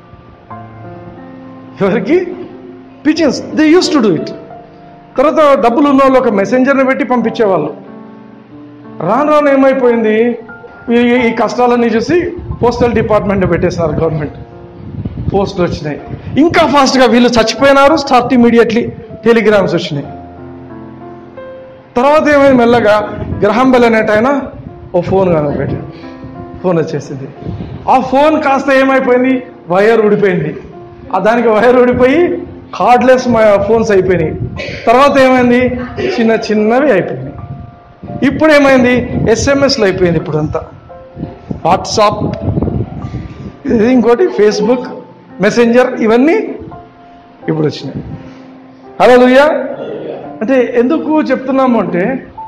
ఎవరికి pigeons they use to do it తర్వాత డబ్బులు ఉన్న వాళ్ళు ఒక మెసెంజర్ని పెట్టి పంపించేవాళ్ళు రాను రాను ఏమైపోయింది ఈ- ఈ కష్టాలన్నీ చూసి పోస్టల్ డిపార్ట్మెంట్ పెట్టేసినారు గవర్నమెంట్ పోస్టులు వచ్చినాయి ఇంకా ఫాస్ట్గా వీళ్ళు చచ్చిపోయినారు స్టార్ట్ ఇమీడియట్లీ టెలిగ్రామ్స్ వచ్చినాయి తర్వాత ఏమైంది మెల్లగా గ్రహం బెల్ అనేట ఆయన ఓ ఫోన్ కనుపెట్టి ఫోన్ వచ్చేసింది ఆ ఫోన్ కాస్త ఏమైపోయింది వైర్ ఊడిపోయింది ఆ దానికి వైర్ ఊడిపోయి కార్డ్లెస్ ఫోన్స్ అయిపోయినాయి తర్వాత ఏమైంది చిన్న చిన్నవి అయిపోయినాయి ఇప్పుడు ఏమైంది ఎస్ఎంఎస్లు అయిపోయింది ఇప్పుడు అంతా వాట్సాప్ ఇది ఇంకోటి ఫేస్బుక్ మెసెంజర్ ఇవన్నీ ఇప్పుడు వచ్చినాయి హలో లూయా అంటే ఎందుకు చెప్తున్నాము అంటే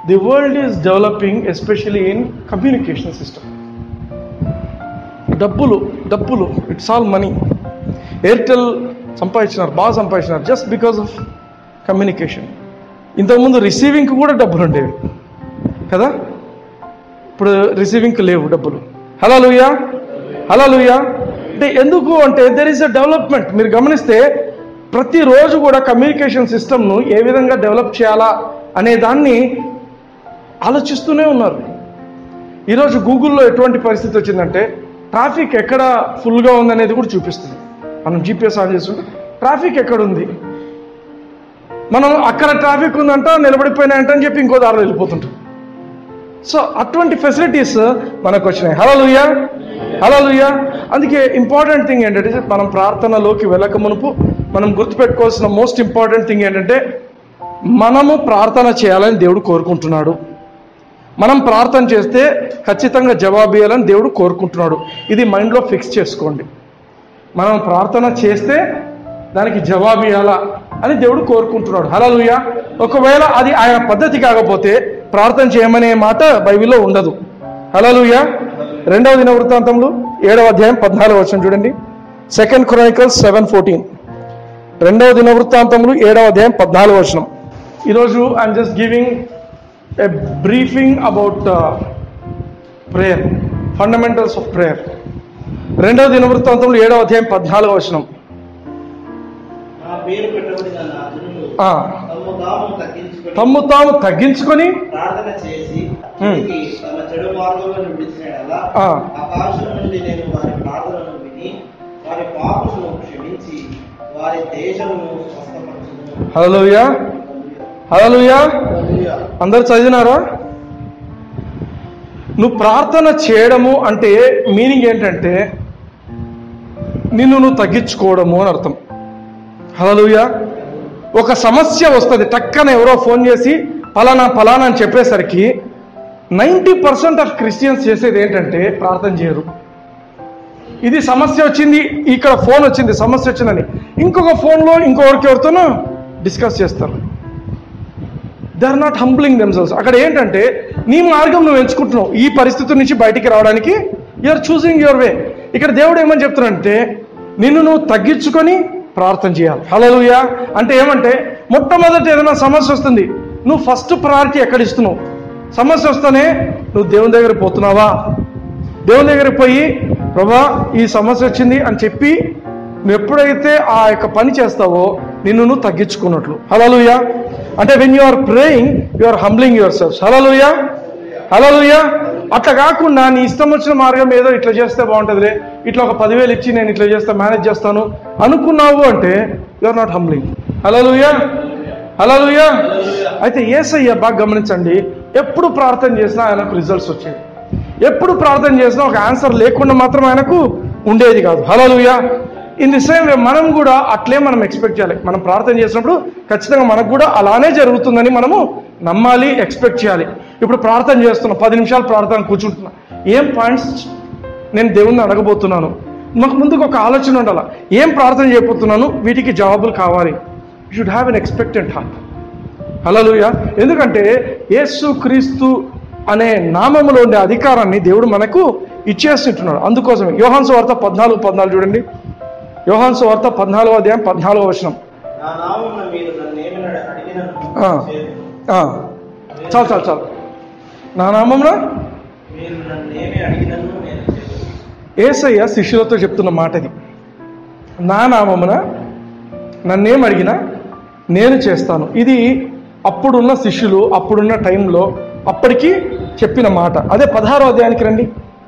the world is developing especially in communication system డబ్బులు డబ్బులు ఇట్స్ ఆల్ మనీ ఎయిర్టెల్ సంపాదించినారు బాగా సంపాదించినారు జస్ట్ బికాస్ ఆఫ్ కమ్యూనికేషన్ ఇంతకుముందు రిసీవింగ్కి కూడా డబ్బులు ఉండేవి కదా ఇప్పుడు రిసీవింగ్కి లేవు డబ్బులు హలో లూయా హలో లూయా అంటే ఎందుకు అంటే దెర్ ఈస్ అ డెవలప్మెంట్ మీరు గమనిస్తే ప్రతిరోజు కూడా కమ్యూనికేషన్ సిస్టమ్ను ఏ విధంగా డెవలప్ చేయాలా అనే దాన్ని ఆలోచిస్తూనే ఉన్నారు ఈరోజు గూగుల్లో ఎటువంటి పరిస్థితి వచ్చిందంటే ట్రాఫిక్ ఎక్కడ ఫుల్గా ఉందనేది కూడా చూపిస్తుంది మనం జీపీఎస్ ఆన్ చేస్తుంటే ట్రాఫిక్ ఎక్కడ ఉంది మనం అక్కడ ట్రాఫిక్ ఉందంట నిలబడిపోయినాయంట అని చెప్పి ఇంకో దారిలో వెళ్ళిపోతుంటాం సో అటువంటి ఫెసిలిటీస్ మనకు వచ్చినాయి హలో లుయ్యా హలో లుయ్యా అందుకే ఇంపార్టెంట్ థింగ్ ఏంటంటే మనం ప్రార్థనలోకి వెళ్ళక మునుపు మనం గుర్తుపెట్టుకోవాల్సిన మోస్ట్ ఇంపార్టెంట్ థింగ్ ఏంటంటే మనము ప్రార్థన చేయాలని దేవుడు కోరుకుంటున్నాడు మనం ప్రార్థన చేస్తే ఖచ్చితంగా జవాబు ఇవ్వాలని దేవుడు కోరుకుంటున్నాడు ఇది మైండ్లో ఫిక్స్ చేసుకోండి మనం ప్రార్థన చేస్తే దానికి జవాబు ఇవ్వాలా అని దేవుడు కోరుకుంటున్నాడు హలలుయ ఒకవేళ అది ఆయన పద్ధతి కాకపోతే ప్రార్థన చేయమనే మాట బైబిల్లో ఉండదు హలలుయ రెండవ దిన వృత్తాంతంలో ఏడవ అధ్యాయం పద్నాలుగు వచ్చిన చూడండి సెకండ్ క్రానికల్స్ సెవెన్ ఫోర్టీన్ రెండవ దిన వృత్తాంతములు ఏడవ అధ్యాయం పద్నాలుగు వచనం ఈరోజు I'm just giving a briefing about prayer fundamentals of prayer రెండవ దిన వృత్తాంతంలో ఏడవ అధ్యాయం పద్నాలుగు వచనం నా పేరు పెట్టబడిన నా జనులు ఆ, తమ్ము తాము తగ్గించుకొని తమ్ము తాము తగ్గించుకొని ప్రార్థన చేసి Hmm. తిరిగి తమ చెడు మార్గంలో విడిచినలా ఆ. ఆకాశం నుండి నేను వారి ప్రార్థనను విని వారి పాపమును క్షమించి వారి దేశమును స్వస్థపరచును హలోయ హలోయ హల్లెలూయా. అందరు చదివినారా నువ్వు ప్రార్థన చేయడము అంటే మీనింగ్ ఏంటంటే నిన్ను నువ్వు తగ్గించుకోవడము అని అర్థం హలోయ ఒక సమస్య వస్తుంది టక్కన ఎవరో ఫోన్ చేసి పలానా పలానా అని చెప్పేసరికి నైంటీ పర్సెంట్ ఆఫ్ క్రిస్టియన్స్ చేసేది ఏంటంటే ప్రార్థన చేయరు ఇది సమస్య వచ్చింది ఇక్కడ ఫోన్ వచ్చింది సమస్య వచ్చిందని ఇంకొక ఫోన్లో ఇంకొకరికి ఎవరితోనో డిస్కస్ చేస్తారు they are not humbling themselves అక్కడ ఏంటంటే నీ మార్గం నువ్వు ఎంచుకుంటున్నావు ఈ పరిస్థితి నుంచి బయటికి రావడానికి ఆర్ చూసింగ్ యువర్ వే ఇక్కడ దేవుడు ఏమని చెప్తున్నాడంటే నిన్ను నువ్వు తగ్గించుకొని ప్రార్థన చేయాలి హలోయా అంటే ఏమంటే మొట్టమొదటి ఏదైనా సమస్య వస్తుంది నువ్వు ఫస్ట్ ప్రయారిటీ ఎక్కడ ఇస్తున్నావు సమస్య వస్తేనే నువ్వు దేవుని దగ్గర పోతున్నావా దేవుని దగ్గరికి పోయి ప్రభా ఈ సమస్య వచ్చింది అని చెప్పి నువ్వు ఎప్పుడైతే ఆ యొక్క పని చేస్తావో నిన్ను నువ్వు తగ్గించుకున్నట్లు హలలుయా అంటే when you are praying you are humbling yourself hallelujah hallelujah అట్లా కాకుండా నీ ఇష్టం వచ్చిన మార్గం ఏదో ఇట్లా చేస్తే బాగుంటుందిలే ఇట్లా ఒక పదివేలు ఇచ్చి నేను ఇట్లా చేస్తే మేనేజ్ చేస్తాను అనుకున్నావు అంటే you are not humbling hallelujah hallelujah అయితే ఏసయ్య బాగా గమనించండి ఎప్పుడు ప్రార్థన చేసినా ఆయనకు రిజల్ట్స్ వచ్చాయి ఎప్పుడు ప్రార్థన చేసినా ఒక ఆన్సర్ లేకుండా మాత్రం ఆయనకు ఉండేది కాదు hallelujah in the same way మనం కూడా అట్లే మనం ఎక్స్పెక్ట్ చేయాలి మనం ప్రార్థన చేసినప్పుడు ఖచ్చితంగా మనకు కూడా అలానే జరుగుతుందని మనము నమ్మాలి ఎక్స్పెక్ట్ చేయాలి ఇప్పుడు ప్రార్థన చేస్తున్నాం పది నిమిషాలు ప్రార్థన కూర్చుంటున్నా ఏం పాయింట్స్ నేను దేవుణ్ణి అడగబోతున్నాను మాకు ముందుకు ఒక ఆలోచన ఉండాలి ఏం ప్రార్థన చేయబోతున్నాను వీటికి జవాబులు కావాలి you should have an expectant heart hallelujah ఎందుకంటే యేసు క్రీస్తు అనే నామములో ఉండే అధికారాన్ని దేవుడు మనకు ఇచ్చేస్తుంటున్నాడు అందుకోసమే యోహాన్సు వార్త పద్నాలుగు పద్నాలుగు చూడండి యోహాన్సు వార్త పద్నాలుగో అధ్యాయం పద్నాలుగో వచనం నా నామమున మీరు నన్నేమి అడిగిన ఆ. ఆ. చాలు చాలు చాలు నా నామమున మీరు నన్నేమి అడిగినను నేను చేస్తాను ఏసయ్య శిష్యులతో చెప్తున్న మాట ఇది నా నామమున నన్నేం అడిగినా నేను చేస్తాను ఇది అప్పుడున్న శిష్యులు అప్పుడున్న టైంలో అప్పటికి చెప్పిన మాట అదే పదహారో అధ్యాయానికి రండి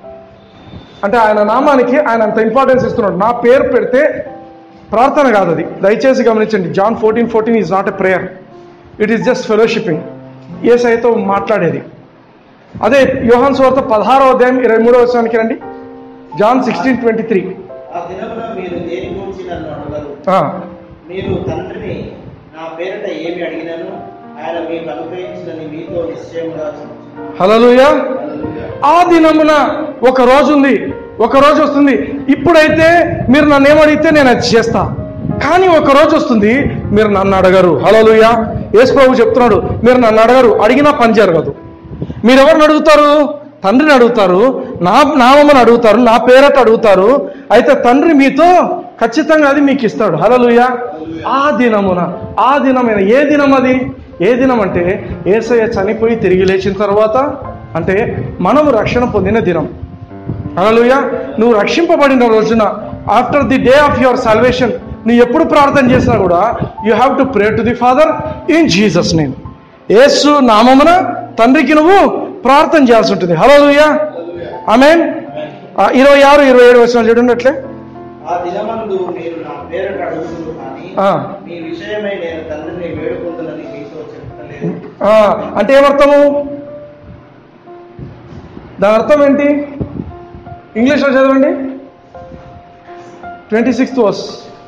అంటే ఆయన నామానికి ఆయన అంత ఇంపార్టెన్స్ ఇస్తున్నాడు నా పేరు పెడితే ప్రార్థన కాదు అది దయచేసి గమనించండి John fourteen fourteen is not a prayer it is just fellowshipping ఏసైతో మాట్లాడేది అదే యోహాన్ స్వార్త పదహారో అధ్యాయం ఇరవై మూడో వచ్చానికి రండి జాన్ సిక్స్టీన్ ట్వంటీ త్రీ ఆ దినమున మీరు దేని గురించి నన్ను అడగరు మీరు తండ్రిని నా పేరిట ఏమి అడిగినను ఆయన మీకు అనుగ్రహించినని మీతో నిశ్చయముగా చెప్పుచున్నాను. హలలుయా హల్లెలూయా. ఆ దినమున ఒక రోజు ఉంది ఒక రోజు వస్తుంది ఇప్పుడైతే మీరు నన్ను ఏమడిగితే నేను అది చేస్తా కానీ ఒక రోజు వస్తుంది మీరు నన్ను అడగరు హలోలుయ యేసు ప్రభు చెప్తున్నాడు మీరు నన్ను అడగరు అడిగినా పని జరగదు మీరు ఎవరిని అడుగుతారు తండ్రిని అడుగుతారు నా నామని అడుగుతారు నా పేరట అడుగుతారు అయితే తండ్రి మీతో ఖచ్చితంగా అది మీకు ఇస్తాడు హలలుయ ఆ దినమున ఆ దినమైన ఏ దినం అది ఏ దినం అంటే ఏసయ్య చనిపోయి తిరిగి లేచిన తర్వాత అంటే మనము రక్షణ పొందిన దినం హల్లెలూయ నువ్వు రక్షింపబడిన రోజున after the day of your salvation నువ్వు ఎప్పుడు ప్రార్థన చేసినా కూడా you have to pray to the father in Jesus name Yesu నామమున తండ్రికి నువ్వు ప్రార్థన చేయాల్సి ఉంటుంది హలోలుయ ఆమె ఇరవై ఆరు ఇరవై ఏడు వచ్చిన చూడండి అట్లే ఆ దినమందు మీరు నా పేరట అడుగుతున్నారు కానీ ఆ. మీ విషయమై నేను తండ్రిని వేడుకుంటున్నది మీతో చెప్పలేదు ఆ, అంటే ఏమర్థము దాని అర్థం ఏంటి ఇంగ్లీష్లో చదవండి twenty sixth verse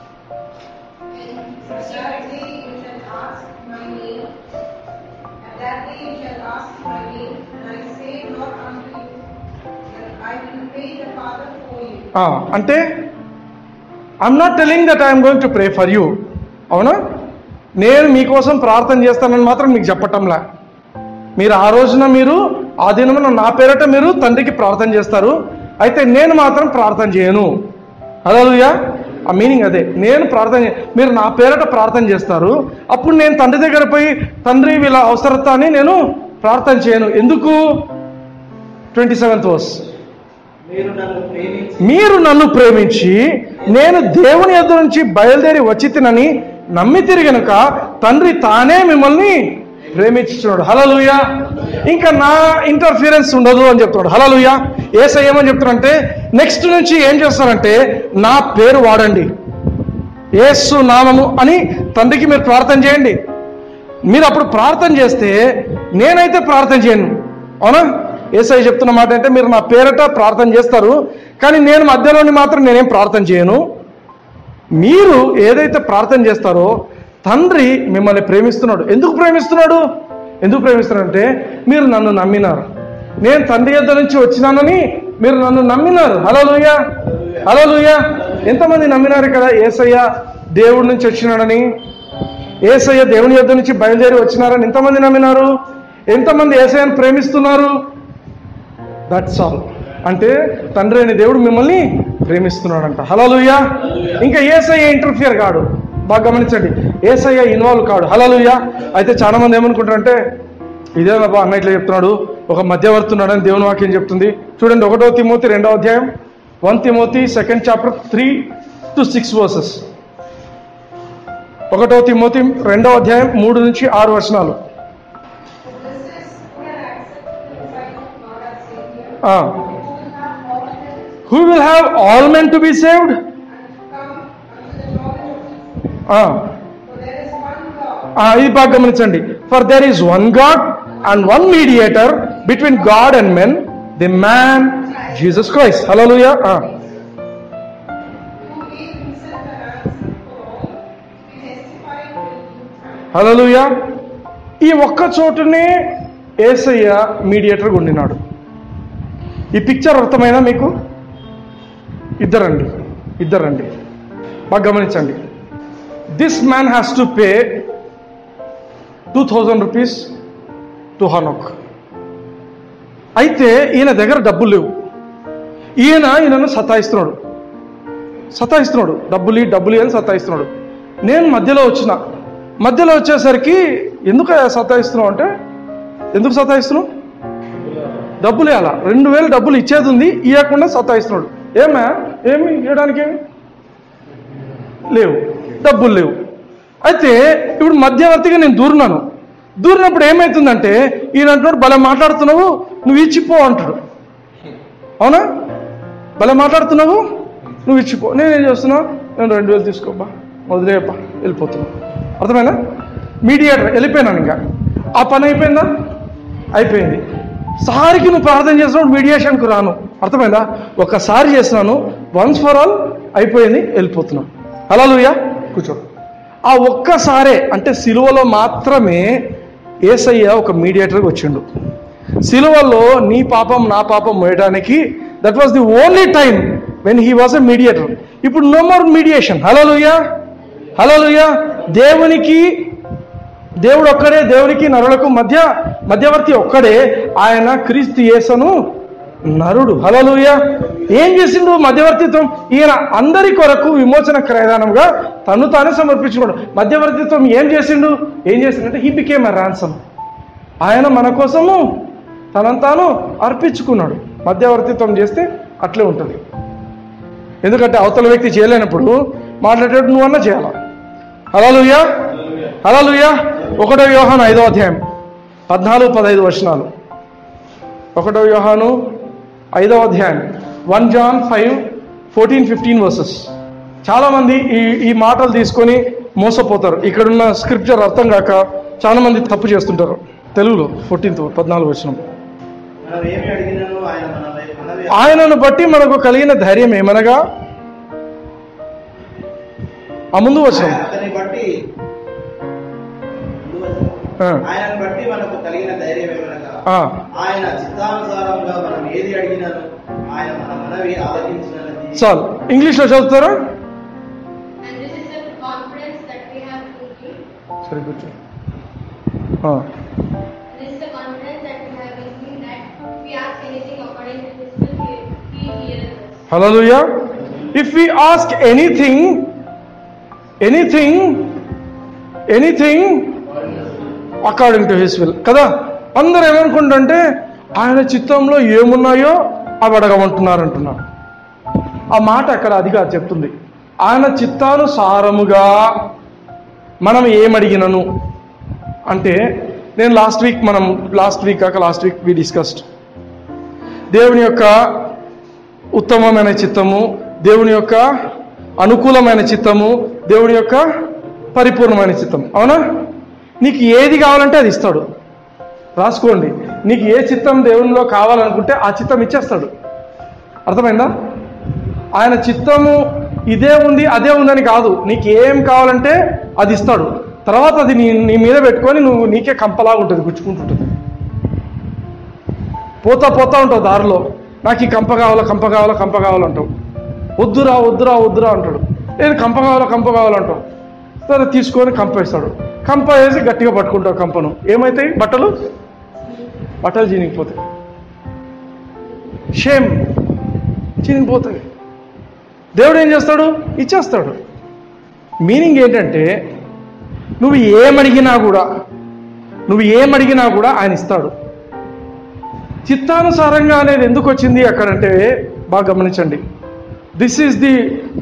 That day you shall ask my name, and that day you shall ask my name, and I say not unto you, that I will pray the Father for you. ఆ, అంటే I'm not telling that I'm going to pray for you అవునా నేను మీకోసం ప్రార్థన చేస్తానని మాత్రం మీకు చెప్పటంలా మీరు ఆ రోజున మీరు ఆ దినమున నా పేరట మీరు తండ్రికి ప్రార్థన చేస్తారు అయితే నేను మాత్రం ప్రార్థన చేయను అదలుయా ఆ మీనింగ్ అదే నేను ప్రార్థన చే- మీరు నా పేరట ప్రార్థన చేస్తారు అప్పుడు నేను తండ్రి దగ్గర పోయి తండ్రి వీళ్ళ అవసరత అని నేను ప్రార్థన చేయను ఎందుకు ట్వంటీ సెవెంత్ వర్స్ మీరు నన్ను ప్రేమించి మీరు నన్ను ప్రేమించి నేను దేవుని యొద్ద నుంచి బయలుదేరి వచ్చి తినని నమ్మి తిరిగనుక తండ్రి తానే మిమ్మల్ని ప్రేమించున్నాడు హలలుయ ఇంకా నా ఇంటర్ఫీరెన్స్ ఉండదు అని చెప్తున్నాడు హలలుయ ఏసై ఏమని చెప్తున్నాడంటే నెక్స్ట్ నుంచి ఏం చేస్తారంటే నా పేరు వాడండి ఏసు నామము అని తండ్రికి మీరు ప్రార్థన చేయండి మీరు అప్పుడు ప్రార్థన చేస్తే నేనైతే ప్రార్థన చేయను అవునా ఏసై చెప్తున్న మాట అంటే మీరు నా పేరట ప్రార్థన చేస్తారు కానీ నేను మధ్యలోని మాత్రం నేనేం ప్రార్థన చేయను మీరు ఏదైతే ప్రార్థన చేస్తారో తండ్రి మిమ్మల్ని ప్రేమిస్తున్నాడు ఎందుకు ప్రేమిస్తున్నాడు ఎందుకు ప్రేమిస్తున్నాడంటే మీరు నన్ను నమ్మినారు నేను తండ్రి యొద్ద నుంచి వచ్చినానని మీరు నన్ను నమ్మినారు హలో లూయ హలో లూయ ఎంతమంది నమ్మినారు ఇక్కడ ఏసయ్య దేవుడి నుంచి వచ్చినాడని ఏసయ్య దేవుని యొద్ద నుంచి బయలుదేరి వచ్చినారని ఎంతమంది నమ్మినారు ఎంతమంది ఏసయ్యను ప్రేమిస్తున్నారు దట్స్ ఆల్ అంటే తండ్రి అనే దేవుడు మిమ్మల్ని ప్రేమిస్తున్నాడంట హలలుయ ఇంకా ఏసయ్య ఇంటర్ఫియర్ కాడు బాగా గమనించండి ఏసయ్య ఇన్వాల్వ్ కాడు హలలుయ అయితే చాలా మంది ఏమనుకుంటారంటే ఇదే బా అన్న ఇట్లా చెప్తున్నాడు ఒక మధ్యవర్తి ఉన్నాడని దేవుని వాక్యం చెప్తుంది చూడండి ఒకటో తిమోతి రెండో అధ్యాయం one Timothy second chapter three to six verses ఒకటో తిమోతి రెండో అధ్యాయం మూడు నుంచి ఆరు వచనాలు This is who are accepted in the sight of God as Savior, ఆ, who will have all men who will have all men to be saved and come unto the knowledge of truth. ఆ, For there is one God, ఆ, ఇది బాగా గమనించండి for there is one God and one mediator between God and men the man Jesus Christ హలో who gave himself a ransom for all, to be testified in due time. Hallelujah ఈ ఒక్క చోటునే ఏసయ్య మీడియేటర్గా ఉండినాడు ఈ picture అర్థమైనా మీకు ఇద్దరండి ఇద్దరండి బాగా గమనించండి this man has to pay two thousand rupees to Hanok అయితే ఈయన దగ్గర డబ్బులు లేవు ఈయన ఈయనను సతాయిస్తున్నాడు సతాయిస్తున్నాడు డబ్బులు డబ్బులు అని సతాయిస్తున్నాడు నేను మధ్యలో వచ్చిన మధ్యలో వచ్చేసరికి ఎందుకు సతాయిస్తున్నావు అంటే ఎందుకు సతాయిస్తున్నావు డబ్బులు ఇవ్వాలా రెండు వేలు డబ్బులు ఇచ్చేది ఉంది ఇవ్వకుండా సతాయిస్తున్నాడు ఏమా ఏమి ఇవ్వడానికి ఏమి లేవు డబ్బులు లేవు అయితే ఇప్పుడు మధ్యవర్తిగా నేను దూరినాను దూరినప్పుడు ఏమవుతుందంటే ఈయన అంటున్నాడు భలే మాట్లాడుతున్నావు నువ్వు ఇచ్చిపో అంటాడు అవునా భలే మాట్లాడుతున్నావు నువ్వు ఇచ్చిపో నేనేం చేస్తున్నా నేను రెండు వేలు తీసుకోబ్బా వదిలేయప్పా వెళ్ళిపోతున్నా అర్థమైనా మీడియేటర్ వెళ్ళిపోయినాను ఇంకా ఆ పని అయిపోయిందా అయిపోయింది సారికి నువ్వు ప్రార్థన చేసినప్పుడు మీడియేషన్కు రాను అర్థమైందా ఒక్కసారి చేసినాను వన్స్ ఫర్ ఆల్ అయిపోయింది వెళ్ళిపోతున్నాం అలా లూయా కూర్చో ఆ ఒక్కసారే అంటే సిలువలో మాత్రమే ఏసయ్య ఒక మీడియేటర్కి వచ్చిండు సిలువలో నీ పాపం నా పాపం మోయడానికి that was the only time when he was a mediator ఇప్పుడు no more mediation hallelujah hallelujah దేవునికి దేవుడు ఒక్కడే దేవునికి నరులకు మధ్య మధ్యవర్తి ఒక్కడే ఆయన క్రీస్తు యేసను నరుడు హలలుయ ఏం చేసిండు మధ్యవర్తిత్వం ఈయన అందరి కొరకు విమోచన క్రయదానంగా తను తానే సమర్పించుకోడు మధ్యవర్తిత్వం ఏం చేసిండు ఏం చేసిండంటే హీ బికేమ్ ఎ ర్యాన్సమ్ ఆయన మన కోసము తనంతాను అర్పించుకున్నాడు మధ్యవర్తిత్వం చేస్తే అట్లే ఉంటుంది ఎందుకంటే అవతల వ్యక్తి చేయలేనప్పుడు మాట్లాడేటప్పుడు నువ్వన్నా చేయాలా హలాలుయా హలాలుయా ఒకటో వ్యూహాను ఐదో అధ్యాయం పద్నాలుగు పదహైదు వచనాలు ఒకటో వ్యూహాను ఐదో అధ్యాయం one John five fourteen fifteen verses చాలామంది ఈ ఈ మాటలు తీసుకొని మోసపోతారు ఇక్కడున్న స్క్రిప్చర్ అర్థం కాక చాలా మంది తప్పు చేస్తుంటారు తెలుగులో ఫోర్టీన్త్ పద్నాలుగు వచనం మనం ఏమి అడిగినాను ఆయన మన మనవి ఆయనను బట్టి మనకు కలిగిన ధైర్యం ఏమనగా ఆ ముందు వచనం అతని బట్టి ఆ, ఆయనను బట్టి మనకు కలిగిన ధైర్యం ఏమనగా ఆ, ఆయన చిత్తానుసారంగా మనం ఏది అడిగినాను ఆయన మన మనవి ఆలకించినది చాలు ఇంగ్లీష్లో చదువుతారా And this is the confidence that we have in Him. సరే కూర్చో ఆ, This is the confidence that we have in Him that if we ask anything according to His will, He, he hears us. Hallelujah. If we ask anything, anything, anything according to his will కదా అందరూ ఏమనుకుంటుంటే ఆయన చిత్తంలో ఏమున్నాయో అవి అడగమంటున్నారు అంటున్నారు ఆ మాట అక్కడ అది కాదు చెప్తుంది ఆయన చిత్తానుసారముగా మనం ఏమడిగినను అంటే నేను లాస్ట్ వీక్ మనం లాస్ట్ వీక్ కాక లాస్ట్ వీక్ వి డిస్కస్డ్ దేవుని యొక్క ఉత్తమమైన చిత్తము దేవుని యొక్క అనుకూలమైన చిత్తము దేవుని యొక్క పరిపూర్ణమైన చిత్తం అవునా నీకు ఏది కావాలంటే అది ఇస్తాడు రాసుకోండి నీకు ఏ చిత్తం దేవునిలో కావాలనుకుంటే ఆ చిత్తం ఇచ్చేస్తాడు అర్థమైందా ఆయన చిత్తము ఇదే ఉంది అదే ఉందని కాదు నీకు ఏం కావాలంటే అది ఇస్తాడు తర్వాత అది నీ నీ మీద పెట్టుకొని నువ్వు నీకే కంపలాగా ఉంటుంది గుచ్చుకుంటుంటుంది పోతా పోతా ఉంటావు దారిలో నాకు ఈ కంప కావాలా కంప కావాలా కంప కావాలంటావు వద్దురా వద్దురా వద్దురా అంటాడు లేదు కంప కావాలా కంప కావాలంటావు సరే తీసుకొని కంప వేస్తాడు కంప వేసి గట్టిగా పట్టుకుంటావు కంపను ఏమవుతాయి బట్టలు బట్టలు చినిగిపోతాయి షేమ్ చినిగిపోతాయి దేవుడు ఏం చేస్తాడు ఇచ్చేస్తాడు మీనింగ్ ఏంటంటే నువ్వు ఏమడిగినా కూడా నువ్వు ఏమడిగినా కూడా ఆయన ఇస్తాడు చిత్తానుసారంగా అనేది ఎందుకు వచ్చింది అక్కడంటే బాగా గమనించండి this is the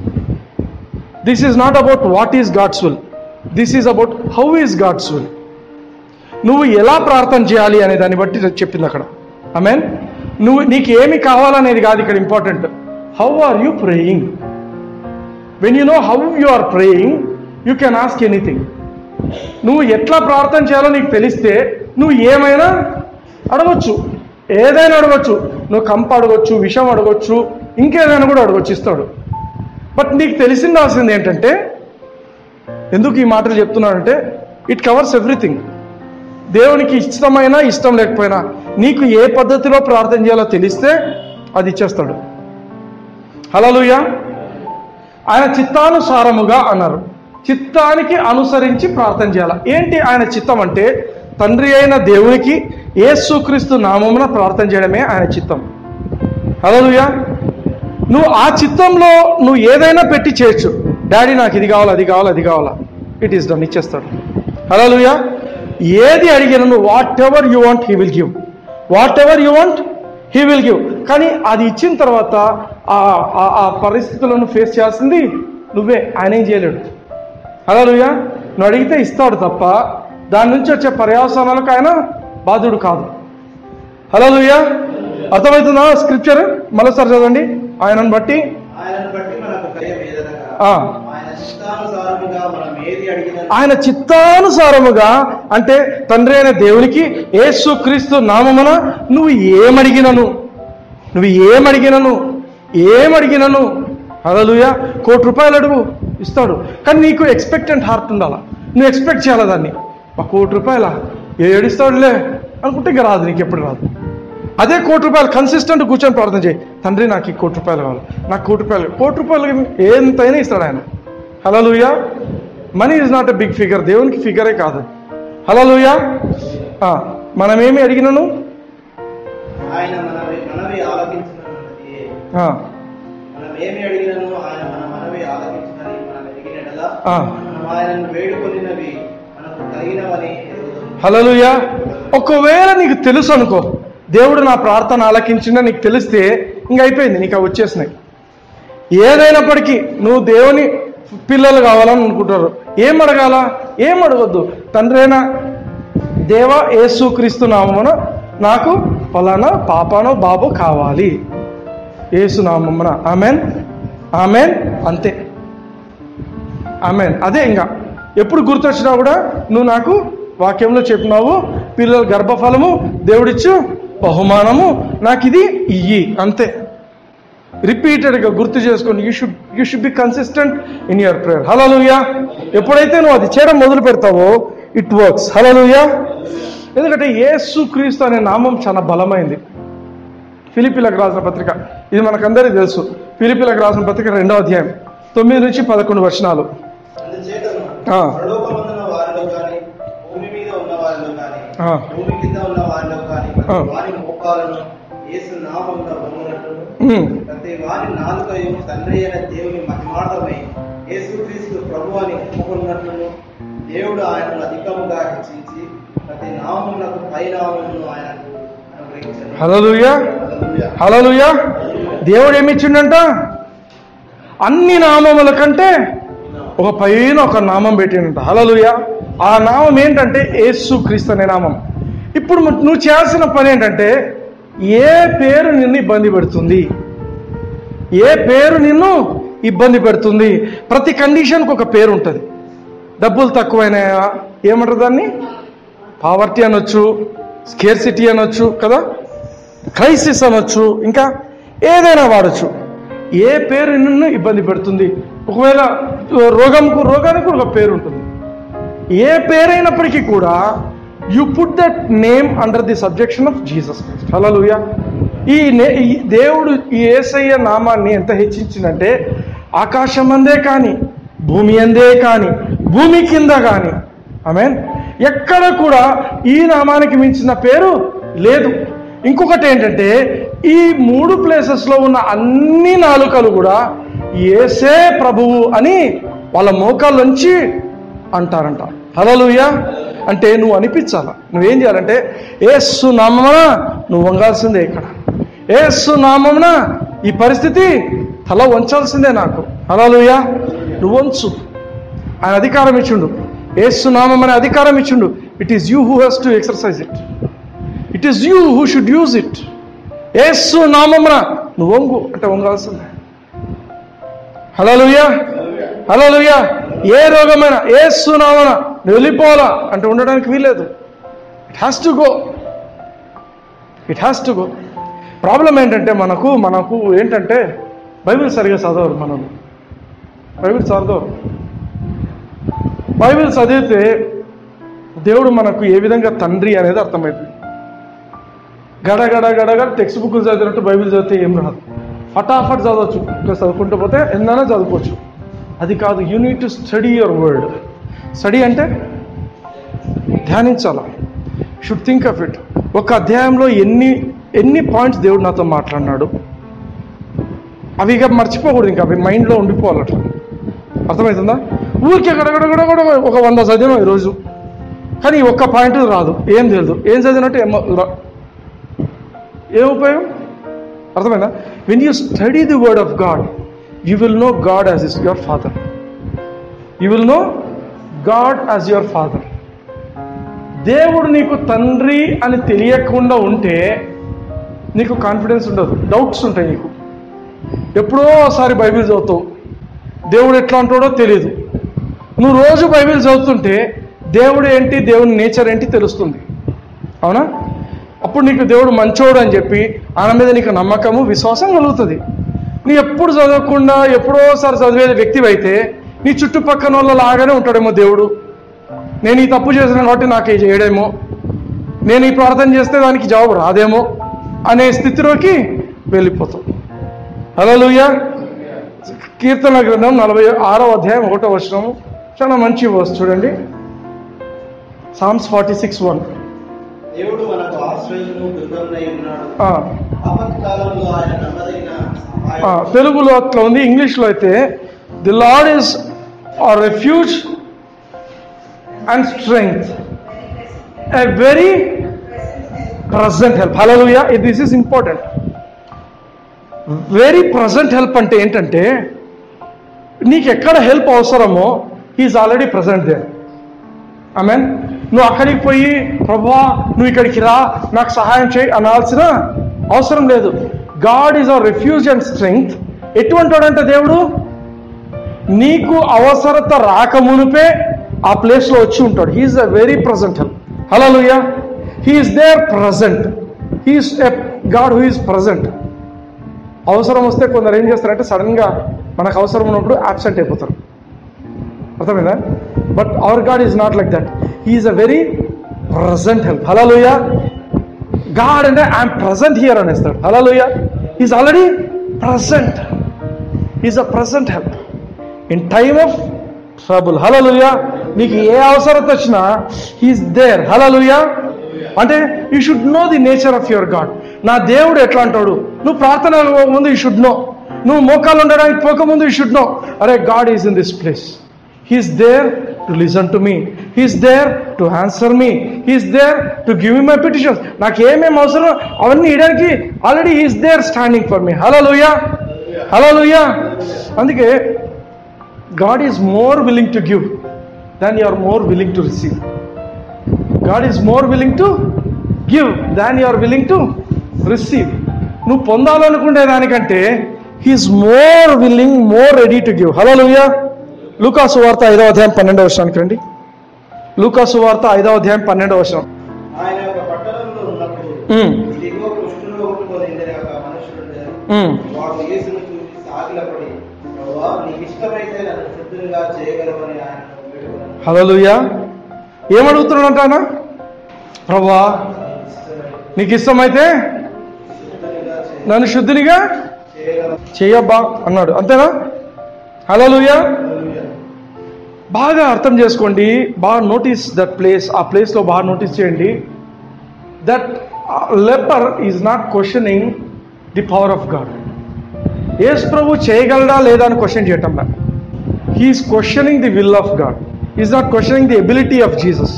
this is not about what is God's will this is about how is God's will నువ్వు ఎలా ప్రార్థన చేయాలి అనే దాన్ని బట్టి చెప్పింది అక్కడ మీన్ నువ్వు నీకు ఏమి కావాలనేది కాదు ఇక్కడ important how are you praying when you know how you are praying you can ask anything నువ్వు ఎట్లా ప్రార్థన చేయాలో నీకు తెలిస్తే నువ్వు ఏమైనా అడగొచ్చు ఏదైనా అడగొచ్చు నువ్వు కంప అడగొచ్చు విషం అడగొచ్చు ఇంకేదైనా కూడా అడగొచ్చు ఇస్తాడు బట్ నీకు తెలిసిందాల్సింది ఏంటంటే ఎందుకు ఈ మాటలు చెప్తున్నానంటే ఇట్ కవర్స్ ఎవ్రీథింగ్ దేవునికి ఇష్టమైన ఇష్టం లేకపోయినా నీకు ఏ పద్ధతిలో ప్రార్థన చేయాలో తెలిస్తే అది ఇచ్చేస్తాడు హలలుయా ఆయన చిత్తానుసారముగా అన్నారు చిత్తానికి అనుసరించి ప్రార్థన చేయాలి ఏంటి ఆయన చిత్తం అంటే తండ్రి అయిన దేవునికి యేసుక్రీస్తు నామమున ప్రార్థన చేయడమే ఆయన చిత్తం హలోలుయా నువ్వు ఆ చిత్తంలో నువ్వు ఏదైనా పెట్టి చేయొచ్చు డాడీ నాకు ఇది కావాలి అది కావాలి అది కావాలా ఇట్ ఈస్ డన్ ఇచ్చేస్తాడు హలోలుయా ఏది అడిగిన నువ్వు whatever you want he will give whatever you want he will give కానీ అది ఇచ్చిన తర్వాత ఆ- ఆ- ఆ పరిస్థితులను ఫేస్ చేయాల్సింది నువ్వే ఆయన ఏం చేయలేడు హలోలుయా నువ్వు అడిగితే ఇస్తాడు తప్ప దాని నుంచి వచ్చే పర్యావసానాలకు ఆయన బాధుడు కాదు హలోలుయా అర్థమవుతుందా స్క్రిప్చర్ మరోసారి చదవండి ఆయనను బట్టి ఆయనను బట్టి మనకు భయం ఏదనగా ఆ. ఆయన చిత్తానుసారముగా మనం ఏది అడిగినా ఆయన చిత్తానుసారముగా అంటే తండ్రి అయిన దేవునికి యేసు క్రీస్తు నామమున నువ్వు ఏమడిగినను నువ్వు ఏమడిగినను ఏమడిగినను హల్లెలూయా కోటి రూపాయలు అడుగు ఇస్తాడు కానీ నీకు ఎక్స్పెక్టెంట్ హార్ట్ ఉండాలా నువ్వు ఎక్స్పెక్ట్ చేయాలి దాన్ని ఆ కోటి రూపాయల ఏడిస్తాడులే అనుకుంటే ఇంకా రాదు నీకు ఎప్పుడు రాదు అదే కోటి రూపాయలు కన్సిస్టెంట్ కూర్చొని ప్రార్థన చేయి తండ్రి నాకు ఈ కోటి రూపాయలు కావాలి నాకు కోటి రూపాయలు కోటి రూపాయలు ఎంతైనా ఇస్తాడు ఆయన hallelujah money is not a big figure దేవునికి ఫిగరే కాదు హలోలుయా మనమేమి అడిగినను ఆయన మనవి మనవి ఆలకించినది ఆ, మనం ఏమి అడిగినను ఆయన మన మనవి ఆలకించినది మనం ఎదిగినట్లా ఆ. మనం ఆయనను వేడుకొనినవి మనకు కలిగినవని ఎరుగుదుము. హలోలుయా ఒకవేళ నీకు తెలుసు అనుకో దేవుడు నా ప్రార్థన ఆలకించిందా నీకు తెలిస్తే ఇంక అయిపోయింది నీకు అవి వచ్చేసినాయి ఏదైనప్పటికీ నువ్వు దేవుని పిల్లలు కావాలని అనుకుంటారు ఏం అడగాల ఏం అడగొద్దు తండ్రేనా దేవ యేసు క్రీస్తు నామమున నాకు ఫలానా పాపానో బాబు కావాలి యేసు నామమున ఆమెన్ ఆమెన్ అంతే ఆమెన్ అదే ఇంకా ఎప్పుడు గుర్తొచ్చినా కూడా నువ్వు నాకు వాక్యంలో చెప్పినావు పిల్లల గర్భఫలము దేవుడిచ్చు బహుమానము నాకు ఇది ఇయ్యి అంతే రిపీటెడ్గా గుర్తు చేసుకొని you should you should be consistent in your prayer hallelujah ఎప్పుడైతే నువ్వు అది చేయడం మొదలు పెడతావో ఇట్ వర్క్స్ హలోలుయా ఎందుకంటే యేసు క్రీస్తు అనే నామం చాలా బలమైంది ఫిలిపిలకు రాసిన పత్రిక ఇది మనకందరికీ తెలుసు ఫిలిపిలకు రాసిన పత్రిక రెండో అధ్యాయం తొమ్మిది నుంచి పదకొండు వచనాలు అందుచేతను ఆ. పరలోకమందున్న వారిలో కానీ భూమి మీద ఉన్న వారిలో కానీ ఆ. భూమి కింద ఉన్న వారిలో కానీ ఆ. ప్రతి వారి మోకాలను యేసు నామమున వంగునట్టు ఉమ్, ప్రతి వారి నాలుకయు తండ్రి అయిన దేవుని మహిమార్థమై యేసుక్రీస్తు ప్రభు అని ఒప్పుకున్నట్లును దేవుడు ఆయనను అధికముగా హెచ్చించి ప్రతి నామమునకు పై నామమును ఆయనకు అనుగ్రహించారు హల్లెలూయా హల్లెలూయా దేవుడు ఏమి ఇచ్చిండంట అన్ని నామముల కంటే ఒక పైన ఒక నామం పెట్టిండంట హల్లెలూయా ఆ నామం ఏంటంటే యేసు క్రీస్తు అనే నామం ఇప్పుడు ము- నువ్వు చేయాల్సిన పని ఏంటంటే ఏ పేరు నిన్ను ఇబ్బంది పెడుతుంది ఏ పేరు నిన్ను ఇబ్బంది పెడుతుంది ప్రతి కండిషన్కి ఒక పేరు ఉంటుంది డబ్బులు తక్కువైనాయా ఏమంటారు దాన్ని పావర్టీ అనొచ్చు స్కేర్సిటీ అనొచ్చు కదా క్రైసిస్ అనొచ్చు ఇంకా ఏదైనా వాడచ్చు ఏ పేరు నిన్ను ఇబ్బంది పెడుతుంది ఒకవేళ రోగంకు రోగానికి కూడా ఒక పేరు ఉంటుంది ఏ పేరైనప్పటికీ కూడా you put that name under the subjection of Jesus Christ hallelujah ఈ నే- ఈ దేవుడు ఈ ఏసయ్య నామాన్ని ఎంత హెచ్చించిందంటే ఆకాశం అందే కానీ భూమి అందే కానీ భూమి కింద కానీ మీన్ ఎక్కడ కూడా ఈ నామానికి మించిన పేరు లేదు ఇంకొకటి ఏంటంటే ఈ మూడు ప్లేసెస్లో ఉన్న అన్ని నాలుకలు కూడా ఏసే ప్రభువు అని వాళ్ళ మోకాల్లోంచి అంటారంట హలలుయా అంటే నువ్వు అనిపించాల నువ్వేం చేయాలంటే ఏసు నామమున నువ్వు వంగాల్సిందే ఇక్కడ ఏసు నామమున ఈ పరిస్థితి తల వంచాల్సిందే నాకు హలలుయా నువ్వు వంచు ఆయన అధికారం ఇచ్చిండు ఏసు నామం అనే అధికారం ఇచ్చిండు it is you who has to exercise it it is you who should use it Yesu నామమున నువ్వు వంగు అంటే వంగాల్సిందే హలోలుయా హలోలుయా ఏ రోగమైన ఏ సునామన నువ్వు వెళ్ళిపోవాలా అంటే ఉండడానికి వీల్లేదు it has to go it has to go problem ఏంటంటే మనకు మనకు ఏంటంటే బైబిల్ సరిగా చదవరు మనం బైబిల్ చదవరు బైబిల్ చదివితే దేవుడు మనకు ఏ విధంగా తండ్రి అనేది అర్థమవుతుంది గడ గడ గడగడ టెక్స్ట్ బుక్లు చదివినట్టు బైబిల్ చదివితే ఏం రాదు ఫటాఫట్ చదవచ్చు ఇట్లా చదువుకుంటూ పోతే ఎన్నైనా చదువుకోవచ్చు అది కాదు you need to study your word study అంటే ధ్యానించాల షుడ్ థింక్ ఆఫ్ ఇట్ ఒక అధ్యాయంలో ఎన్ని ఎన్ని పాయింట్స్ దేవుడు నాతో మాట్లాడినాడు అవి ఇక మర్చిపోకూడదు ఇంకా అవి మైండ్లో ఉండిపోవాలి అట్లా అర్థమవుతుందా ఊరికే గడగడ గడ ఒక వంద చదివాం ఈరోజు కానీ ఈ ఒక్క పాయింట్ రాదు ఏం తెలియదు ఏం చదివినట్టు ఏమో రా- ఏం ఉపయోగం అర్థమైందా when you study the word of God you will know God as is your father you will know God as your father దేవుడు నీకు తండ్రి అని తెలియకుండా ఉంటే నీకు కాన్ఫిడెన్స్ ఉండదు డౌట్స్ ఉంటాయి నీకు ఎప్పుడో ఒకసారి బైబిల్ చదువుతావు దేవుడు ఎట్లా అంటాడో తెలియదు నువ్వు రోజు బైబిల్ చదువుతుంటే దేవుడు ఏంటి దేవుని నేచర్ ఏంటి తెలుస్తుంది అవునా అప్పుడు నీకు దేవుడు మంచోడు అని చెప్పి ఆయన మీద నీకు నమ్మకము విశ్వాసం కలుగుతుంది నీ ఎప్పుడు చదవకుండా ఎప్పుడోసారి చదివే వ్యక్తి అయితే నీ చుట్టుపక్కల వాళ్ళ లాగానే ఉంటాడేమో దేవుడు నేను ఈ తప్పు చేసిన కాబట్టి నాకు ఇది చేయడేమో నేను ఈ ప్రార్థన చేస్తే దానికి జవాబు రాదేమో అనే స్థితిలోకి వెళ్ళిపోతాం హలో కీర్తన గ్రంథం నలభై ఆరో అధ్యాయం ఒకటో వచనం చాలా మంచి వర్స్ చూడండి సామ్స్ ఫార్టీ సిక్స్ వన్ దేవుడు మనకు ఆశ్రయము దుర్గమునై ఉన్నాడు ఆపత్ కాలంలో ఆయన నమ్మదగిన సహాయం తెలుగులో అట్లా ఉంది ఇంగ్లీష్లో అయితే the Lord is a refuge and strength a very present help హలో this is important very present help అంటే ఏంటంటే నీకు ఎక్కడ హెల్ప్ అవసరమో he's already present they mean నువ్వు అక్కడికి పోయి ప్రభా నువ్వు ఇక్కడికి రా నాకు సహాయం చేయి అనాల్సిన అవసరం లేదు God is our refuge and strength ఎటువంటి వాడంటే దేవుడు నీకు అవసరత రాకమునుపే ఆ ప్లేస్లో వచ్చి ఉంటాడు he's a very present help hallelujah he's there present he's a God who is present అవసరం వస్తే కొందరు ఏం చేస్తారంటే సడన్గా మనకు అవసరం ఉన్నప్పుడు యాబ్సెంట్ అయిపోతారు అర్థమైందా but our God is not like that he's a very present help hallelujah God అంటే ఐఎమ్ ప్రజెంట్ హియర్ అనేస్తాడు hallelujah is already present is a present help in time of trouble hallelujah నీకు ఏ అవసరత వచ్చినా he's there hallelujah అంటే you should know the nature of your God నా దేవుడు ఎట్లా అంటాడు నువ్వు ప్రార్థన ముందు యూ షుడ్ నో నువ్వు మోకాలు ఉండడానికి పోకముందు యూ షుడ్ నో అరే God is in this place he's there to listen to me he's there to answer me he's there to give me my petitions నాకు ఏమేమి అవసరం అవన్నీ ఇవ్వడానికి already he's there standing for me hallelujah hallelujah అందుకే God is more willing to give than you are more willing to receive God is more willing to give than you are willing to receive నువ్వు పొందాలనుకునే దానికంటే he's more willing more ready to give hallelujah లూకాసు వార్త ఐదవ అధ్యాయం పన్నెండవ వర్షానికి రండి లూకాసు వార్త ఐదవ అధ్యాయం పన్నెండవ వర్షం ఆయన ఒక పట్టణంలో ఉన్నప్పుడు ఉమ్, ఇదిగో కుష్ఠరోగంతో నిండిన ఒక మనుషుడు ఉమ్. వాడు యేసును చూసి సాగిలపడి ప్రభువా నీకు ఇష్టమైతే నన్ను శుద్ధునిగా చేయగలవని ఆయన వేడుకొనెను. హలో లూయా ఏమడుగుతున్నాడంట ఆయన ప్రభా నీకు ఇష్టమైతే శుద్ధునిగా చేయ- నన్ను శుద్ధినిగా చేయగలవని చెయ్యబ్బా అన్నాడు అంతేనా హలో లూయా హల్లెలూయా. బాగా అర్థం చేసుకోండి బాగా నోటీస్ దట్ ప్లేస్ ఆ ప్లేస్లో బాగా నోటీస్ చేయండి that leper is not questioning the power of God Yesu ప్రభు చేయగలడా లేదా అని క్వశ్చన్ చేయటం he's questioning the will of God is not questioning the ability of Jesus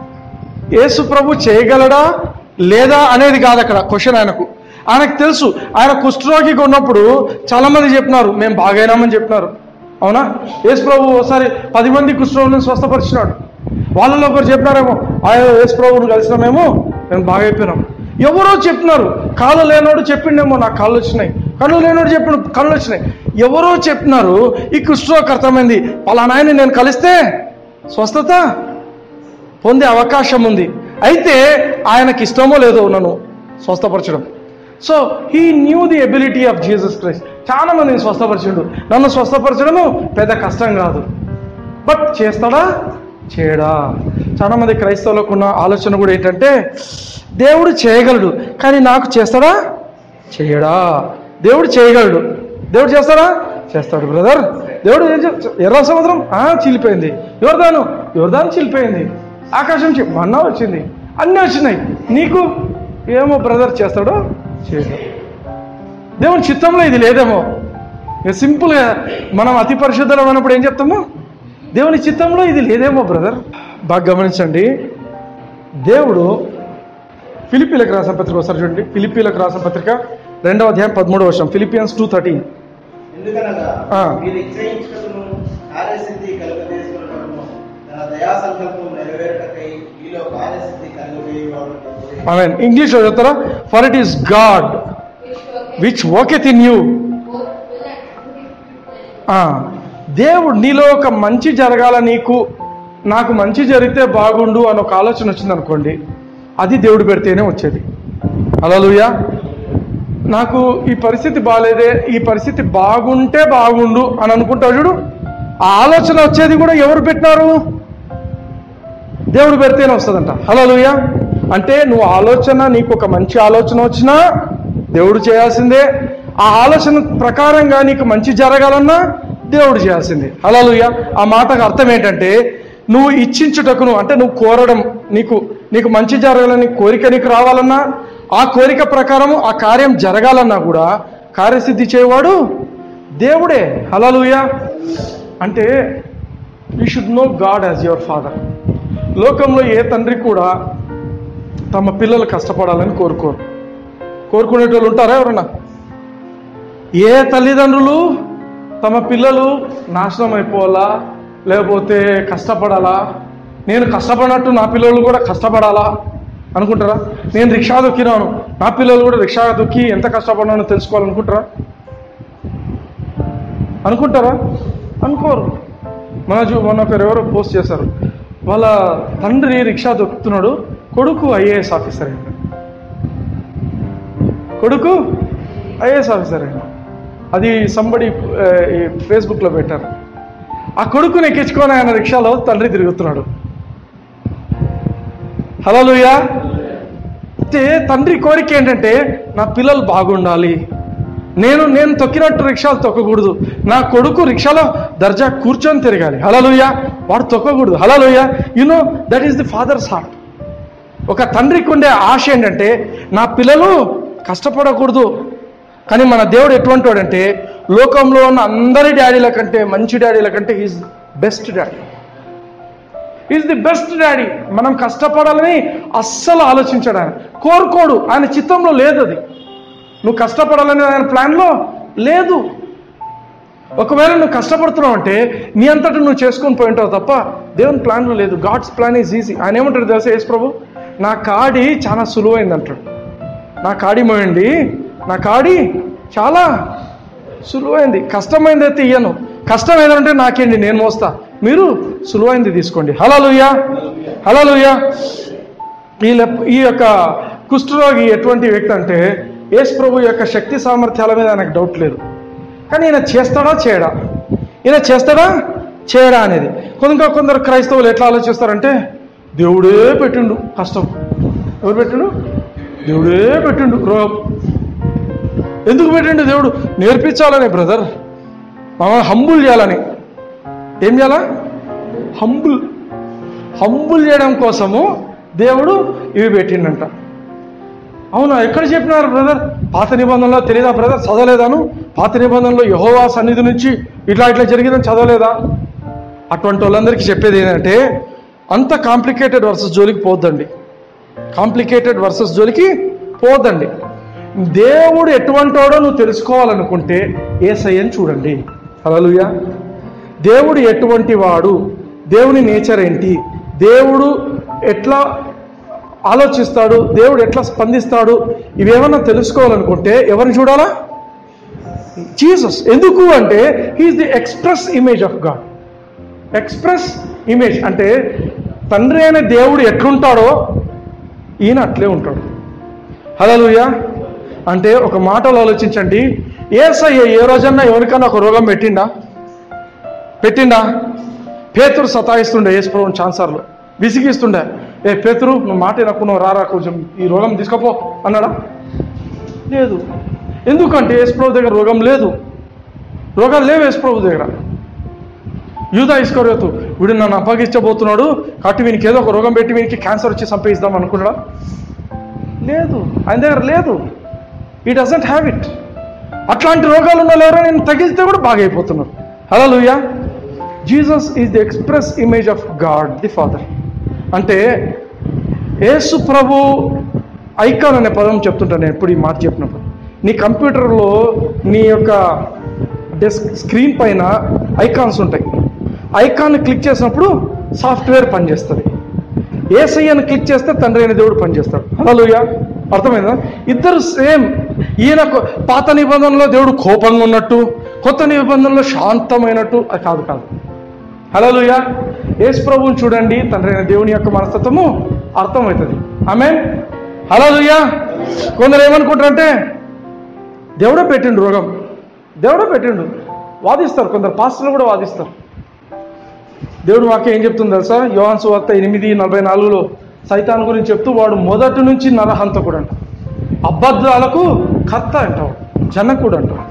Yesu ప్రభు చేయగలడా లేదా అనేది కాదు అక్కడ క్వశ్చన్ ఆయనకు ఆయనకు తెలుసు ఆయన కుష్ఠరోగిగా ఉన్నప్పుడు చాలా మంది చెప్పినారు మేము బాగైనామని చెప్పినారు అవునా యేసు ప్రభు ఒకసారి పది మంది కుష్ఠరోగులను స్వస్థపరిచినాడు వాళ్ళలో ఒకరు చెప్పినారేమో ఆయన యేసు ప్రభువుని కలిసినామేమో మేము బాగైపోయినాం ఎవరో చెప్తున్నారు కాళ్ళు లేనోడు చెప్పిండేమో నాకు కాళ్ళు వచ్చినాయి కళ్ళు లేనోడు చెప్పిన కళ్ళు వచ్చినాయి ఎవరో చెప్తున్నారు ఈ కుష్ఠరోగకు అర్థమైంది పలానాయని నేను కలిస్తే స్వస్థత పొందే అవకాశం ఉంది అయితే ఆయనకి ఇష్టమో లేదో నన్ను స్వస్థపరచడం so he knew the ability of Jesus Christ చాలా మందిని స్వస్థపరిచిండు నన్ను స్వస్థపరచడము పెద్ద కష్టం కాదు బట్ చేస్తాడా చేయడా చాలా మంది క్రైస్తవులకు ఉన్న ఆలోచన కూడా ఏంటంటే దేవుడు చేయగలడు కానీ నాకు చేస్తాడా చేయడా దేవుడు చేయగలడు దేవుడు చేస్తాడా చేస్తాడు బ్రదర్ దేవుడు ఏం చే- ఎర్ర సముద్రం ఆ చీలిపోయింది యువర్దాను యువర్దాను చీలిపోయింది ఆకాశం చి- మన్నా వచ్చింది అన్నీ వచ్చినాయి నీకు ఏమో బ్రదర్ చేస్తాడో చేయడు దేవుని చిత్తంలో ఇది లేదేమో ఇక సింపుల్గా మనం అతి పరిశుద్ధం అన్నప్పుడు ఏం చెప్తాము దేవుని చిత్తంలో ఇది లేదేమో బ్రదర్ బాగా గమనించండి దేవుడు ఫిలిపీలకు రాసిన పత్రిక ఒకసారి చూడండి ఫిలిపీలకు రాసిన పత్రిక రెండవ అధ్యాయం పదమూడవ వర్షం ఫిలిపియన్స్ టూ థర్టీన్ ఎందుకనగా ఆ. మీరు ఇచ్చయించుటకును కార్యసిద్ధి కలుగజేసుకున్నటకును తన దయా సంకల్పం నెరవేరుటకై మీలో కార్యసిద్ధి కలుగజేయవాడు ఐ మీన్ ఇంగ్లీష్లో చెప్తారా for it is God which worketh which worketh in you both will and to his దేవుడు నీలో ఒక మంచి జరగాల నీకు నాకు మంచి జరిగితే బాగుండు అని ఒక ఆలోచన వచ్చింది అనుకోండి అది దేవుడు పెడితేనే వచ్చేది అలలుయా నాకు ఈ పరిస్థితి బాగాలేదే ఈ పరిస్థితి బాగుంటే బాగుండు అని అనుకుంటావు చూడు ఆ ఆలోచన వచ్చేది కూడా ఎవరు పెట్టినారు దేవుడు పెడితేనే వస్తుందంట హలోలుయ అంటే నువ్వు ఆలోచన నీకు ఒక మంచి ఆలోచన వచ్చినా దేవుడు చేయాల్సిందే ఆ ఆలోచన ప్రకారంగా నీకు మంచి జరగాలన్నా దేవుడు చేయాల్సింది హలలుయ ఆ మాటకు అర్థం ఏంటంటే నువ్వు ఇచ్చించుటకును అంటే నువ్వు కోరడం నీకు నీకు మంచి జరగాలని కోరిక నీకు రావాలన్నా ఆ కోరిక ప్రకారము ఆ కార్యం జరగాలన్నా కూడా కార్యసిద్ధి చేయవాడు దేవుడే హలలుయ అంటే you should know God as your father లోకంలో ఏ తండ్రి కూడా తమ పిల్లలు కష్టపడాలని కోరుకోరు కోరుకునేటోళ్ళు ఉంటారా ఎవరన్నా ఏ తల్లిదండ్రులు తమ పిల్లలు నాశనం అయిపోవాలా లేకపోతే కష్టపడాలా నేను కష్టపడినట్టు నా పిల్లలు కూడా కష్టపడాలా అనుకుంటారా నేను రిక్షా దొక్కినాను నా పిల్లలు కూడా రిక్షా దొక్కి ఎంత కష్టపడినానో తెలుసుకోవాలనుకుంటారా అనుకుంటారా అనుకోరు మన చూ మొన్న ఒకరు ఎవరో పోస్ట్ చేశారు వాళ్ళ తండ్రి రిక్షా దొక్కుతున్నాడు కొడుకు ఐఏఎస్ ఆఫీసర్ అయింది కొడుకు ఐఏఎస్ ఆఫీసర్ అయింది అది సంబడి ఫేస్బుక్లో పెట్టారు ఆ కొడుకుని ఎక్కించుకొని ఆయన రిక్షాలో తండ్రి తిరుగుతున్నాడు హలో లూయా అయితే తండ్రి కోరిక ఏంటంటే నా పిల్లలు బాగుండాలి నేను నేను తొక్కినట్టు రిక్షాలు తొక్కకూడదు నా కొడుకు రిక్షాలో దర్జా కూర్చొని తిరగాలి హలలుయ వాడు తొక్కకూడదు hallelujah you know that is the father's heart ఒక తండ్రికి ఉండే ఆశ ఏంటంటే నా పిల్లలు కష్టపడకూడదు కానీ మన దేవుడు ఎటువంటి వాడంటే లోకంలో ఉన్న అందరి డాడీల కంటే మంచి డాడీల కంటే is best daddy is the best daddy మనం కష్టపడాలని అస్సలు ఆలోచించాడు ఆయన కోరుకోడు ఆయన చిత్తంలో లేదు అది నువ్వు కష్టపడాలని ఆయన ప్లాన్లో లేదు ఒకవేళ నువ్వు కష్టపడుతున్నావు అంటే నీ అంతటా నువ్వు చేసుకొని పోయి ఉంటావు తప్ప దేవుని ప్లాన్లో లేదు గాడ్స్ ప్లాన్ ఈజ్ ఈజీ ఆయన ఏమంటాడు తెలుసా యేసు ప్రభు నా కాడి చాలా సులువైంది అంటాడు నా కాడి మోయండి నా కాడి చాలా సులువైంది కష్టమైంది అయితే ఇయ్యను కష్టం ఏదంటే నాకేంటి నేను మోస్తా మీరు సులువైంది తీసుకోండి హలాలుయ్యా హలాలుయ్యా ఈ లెప్- ఈ యొక్క కుష్ఠరోగి ఎటువంటి వ్యక్తి అంటే యేసు ప్రభు యొక్క శక్తి సామర్థ్యాల మీద నాకు డౌట్ లేదు కానీ ఈయన చేస్తాడా చేయడా ఈయన చేస్తాడా చేయడా అనేది కొందరు కొందరు క్రైస్తవులు ఎట్లా ఆలోచిస్తారంటే దేవుడే పెట్టిండు కష్టం ఎవరు పెట్టిండు దేవుడే పెట్టిండు రోగం ఎందుకు పెట్టిండు దేవుడు నేర్పించాలని బ్రదర్ మమ్మల్ని హంబుల్ చేయాలని ఏం చేయాలా హంబుల్ హంబుల్ చేయడం కోసము దేవుడు ఇవి పెట్టిండంట అవునా ఎక్కడ చెప్పినారు బ్రదర్ పాత నిబంధనలో తెలియదా బ్రదర్ చదవలేదాను పాత నిబంధనలో యహోవా సన్నిధి నుంచి ఇట్లా ఇట్లా జరిగిందని చదవలేదా అటువంటి వాళ్ళందరికీ చెప్పేది ఏంటంటే అంత కాంప్లికేటెడ్ వర్సెస్ జోలికి పోద్దండి కాంప్లికేటెడ్ వర్సెస్ జోలికి పోద్దండి దేవుడు ఎటువంటి వాడో నువ్వు తెలుసుకోవాలనుకుంటే ఏసయ్యని చూడండి హల్లెలూయా దేవుడు ఎటువంటి వాడు దేవుని నేచర్ ఏంటి దేవుడు ఎట్లా ఆలోచిస్తాడు దేవుడు ఎట్లా స్పందిస్తాడు ఇవేమన్నా తెలుసుకోవాలనుకుంటే ఎవరిని చూడాలా జీసస్ ఎందుకు అంటే he's the express image of God express image అంటే తండ్రి అనే దేవుడు ఎట్లుంటాడో ఈయన అట్లే ఉంటాడు హలోయ అంటే ఒక మాటలో ఆలోచించండి ఏసయ్య ఏ రోజన్నా ఎవరికైనా ఒక రోగం పెట్టిండా పెట్టిండా పేతురు సతాయిస్తుండే యేసుప్రభుని ఛాన్సార్లు విసిగిస్తుండే ఏ పేతురు నువ్వు మాట వినక్కున్నావు రారా కొంచెం ఈ రోగం తీసుకపో అన్నాడా లేదు ఎందుకంటే యేసుప్రభు దగ్గర రోగం లేదు రోగాలు లేవు యేసుప్రభు దగ్గర యూదా ఇస్కరోతు వీడు నన్ను అప్పగించబోతున్నాడు కాబట్టి వీనికి ఏదో ఒక రోగం పెట్టి వీనికి క్యాన్సర్ వచ్చి సంపేయిద్దాం అనుకున్నాడా లేదు ఆయన దగ్గర లేదు ఈ డజంట్ హ్యావ్ ఇట్ అట్లాంటి రోగాలు ఉన్న ఎవరో నేను తగిలితే కూడా బాగైపోతున్నారు hallelujah Jesus is the express image of God the father అంటే యేసు ప్రభు ఐకాన్ అనే పదం చెప్తుంటాను నేను ఎప్పుడు ఈ మాట చెప్పినప్పుడు నీ కంప్యూటర్లో నీ యొక్క డెస్క్ స్క్రీన్ పైన ఐకాన్స్ ఉంటాయి ఐకాన్ క్లిక్ చేసినప్పుడు సాఫ్ట్వేర్ పనిచేస్తుంది ఏసయ్యను క్లిక్ చేస్తే తండ్రి అయిన దేవుడు పనిచేస్తాడు హలోయ అర్థమైందా ఇద్దరు సేమ్ ఈయన కొ- పాత నిబంధనలో దేవుడు కోపంగా ఉన్నట్టు కొత్త నిబంధనలో శాంతమైనట్టు అది కాదు కాదు హలోలుయ యేసు ప్రభువుని చూడండి తండ్రి అయిన దేవుని యొక్క మనస్తత్వము అర్థమవుతుంది ఆమె హలోలుయ కొందరు ఏమనుకుంటారంటే దేవుడే పెట్టిండు రోగం దేవుడే పెట్టిండు వాదిస్తారు కొందరు పాస్టర్లు కూడా వాదిస్తారు దేవుడు వాక్యం ఏం చెప్తుంది తెలుసా యోహాన్ సువార్త ఎనిమిది నలభై నాలుగులో సైతాన్ గురించి చెప్తూ వాడు మొదటి నుంచి నరహంతకుడు అంట అబద్ధాలకు కర్త అంటావు జనకుడు అంటావు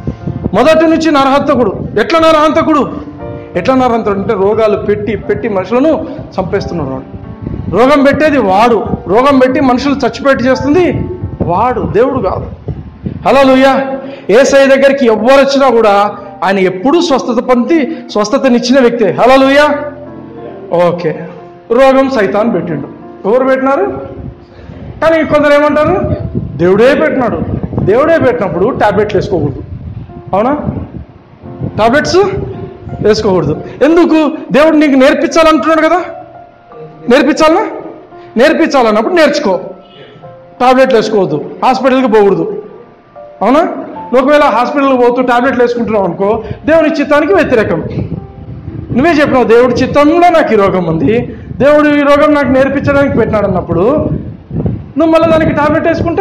మొదటి నుంచి నరహంతకుడు ఎట్లా నరహంతకుడు ఎట్లా నరహంతకుడు అంటే రోగాలు పెట్టి పెట్టి మనుషులను చంపేస్తున్నాడు వాడు రోగం పెట్టేది వాడు రోగం పెట్టి మనుషులు చచ్చిపెట్టి చేస్తుంది వాడు దేవుడు కాదు హలో లూయా ఏసఐ దగ్గరికి ఎవ్వరు వచ్చినా కూడా ఆయన ఎప్పుడూ స్వస్థత పొంది స్వస్థతనిచ్చిన వ్యక్తే హలో లూయా ఓకే రోగం సైతాన్ పెట్టిండు ఎవరు పెట్టినారు కానీ కొందరు ఏమంటారు దేవుడే పెట్టినాడు దేవుడే పెట్టినప్పుడు టాబ్లెట్లు వేసుకోకూడదు అవునా టాబ్లెట్స్ వేసుకోకూడదు ఎందుకు దేవుడు నీకు నేర్పించాలంటున్నాడు కదా నేర్పించాలనా నేర్పించాలన్నప్పుడు నేర్చుకో టాబ్లెట్లు వేసుకోవద్దు హాస్పిటల్కి పోకూడదు అవునా నువ్వు ఒకవేళ హాస్పిటల్కి పోతూ టాబ్లెట్లు వేసుకుంటున్నావు అనుకో దేవుని చిత్తానికి వ్యతిరేకం నువ్వే చెప్పినావు దేవుడి చిత్తంలో నాకు ఈ రోగం ఉంది దేవుడు ఈ రోగం నాకు నేర్పించడానికి పెట్టినాడు అన్నప్పుడు నువ్వు మళ్ళీ దానికి టాబ్లెట్ వేసుకుంటే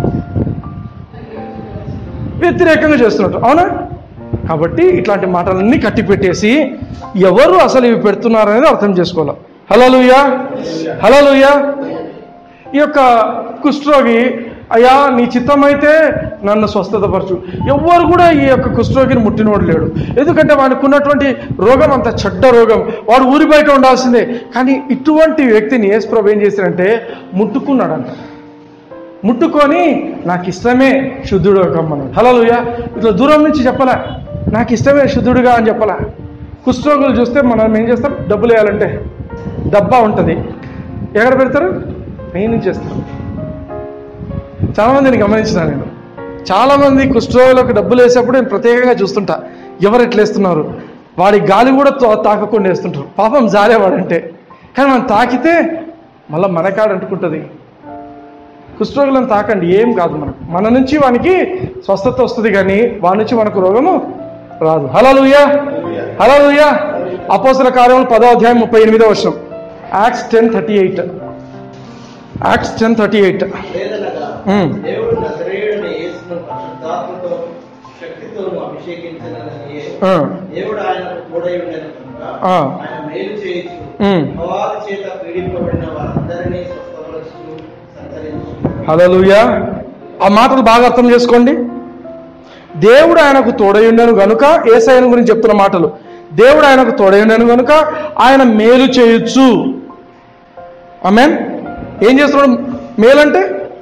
వ్యతిరేకంగా చేస్తున్నట్టు అవునా కాబట్టి ఇట్లాంటి మాటలన్నీ కట్టి పెట్టేసి ఎవరు అసలు ఇవి పెడుతున్నారు అనేది అర్థం చేసుకోవాలి హలోలుయా హలోలుయా ఈ యొక్క కుష్ఠరోగి అయ్యా నీ చిత్తం అయితే నన్ను స్వస్థతపరచు ఎవ్వరు కూడా ఈ యొక్క కుష్ఠరోగిని ముట్టినోడు లేడు ఎందుకంటే వానికి ఉన్నటువంటి రోగం అంత చెడ్డ రోగం వాడు ఊరి బయట ఉండాల్సిందే కానీ ఇటువంటి వ్యక్తిని యేసుప్రభు ఏం చేశాడంటే ముట్టుకున్నాడంట ముట్టుకొని నాకు ఇష్టమే శుద్ధుడు కమ్మన్నాడు హలోలుయా ఇట్లా దూరం నుంచి చెప్పలా నాకు ఇష్టమే శుద్ధుడుగా అని చెప్పలా కుష్ఠరోగులు చూస్తే మనం ఏం చేస్తాం డబ్బులు వేయాలంటే డబ్బా ఉంటుంది ఎక్కడ పెడతారు పైన నుంచి చేస్తారు చాలామందిని గమనించిన నేను చాలామంది కుష్ఠరోగులకు డబ్బులు వేసేప్పుడు నేను ప్రత్యేకంగా చూస్తుంటా ఎవరు ఎట్లా వేస్తున్నారు వాడి గాలి కూడా తో- తాకకుండా వేస్తుంటారు పాపం జారేవాడంటే కానీ మనం తాకితే మళ్ళీ మనకాడ అంటుకుంటుంది కుష్ఠరోగులను తాకండి ఏం కాదు మనకు మన నుంచి వానికి స్వస్థత వస్తుంది కానీ వాడి నుంచి మనకు రోగము రాదు హలోలుయా హలోలుయా అపోసల కార్యములు పదో అధ్యాయం ముప్పై ఎనిమిదో వర్షం Acts ten thirty eight Acts ten thirty eight లేదనగా మ్మ్. దేవుడు నజరేయుడైన యేసును పరిశుద్ధాత్మతో శక్తితోను అభిషేకించినదని దేవుడు ఆయనకు తోడై ఉండేది కనుక ఆ. ఆయన మేలు చేయొచ్చు మ్మ్. అపవాది చేత పీడింపబడిన వారందరినీ స్వస్థపరచు సంతరించు హలోలుయా ఆ మాటలు బాగా అర్థం చేసుకోండి దేవుడు ఆయనకు తోడయుండను గనుక ఏసైన గురించి చెప్తున్న మాటలు దేవుడు ఆయనకు తోడయుండను గనుక ఆయన మేలు చేయొచ్చు ఆమెన్ ఏం చేస్తున్నాడు మేలంటే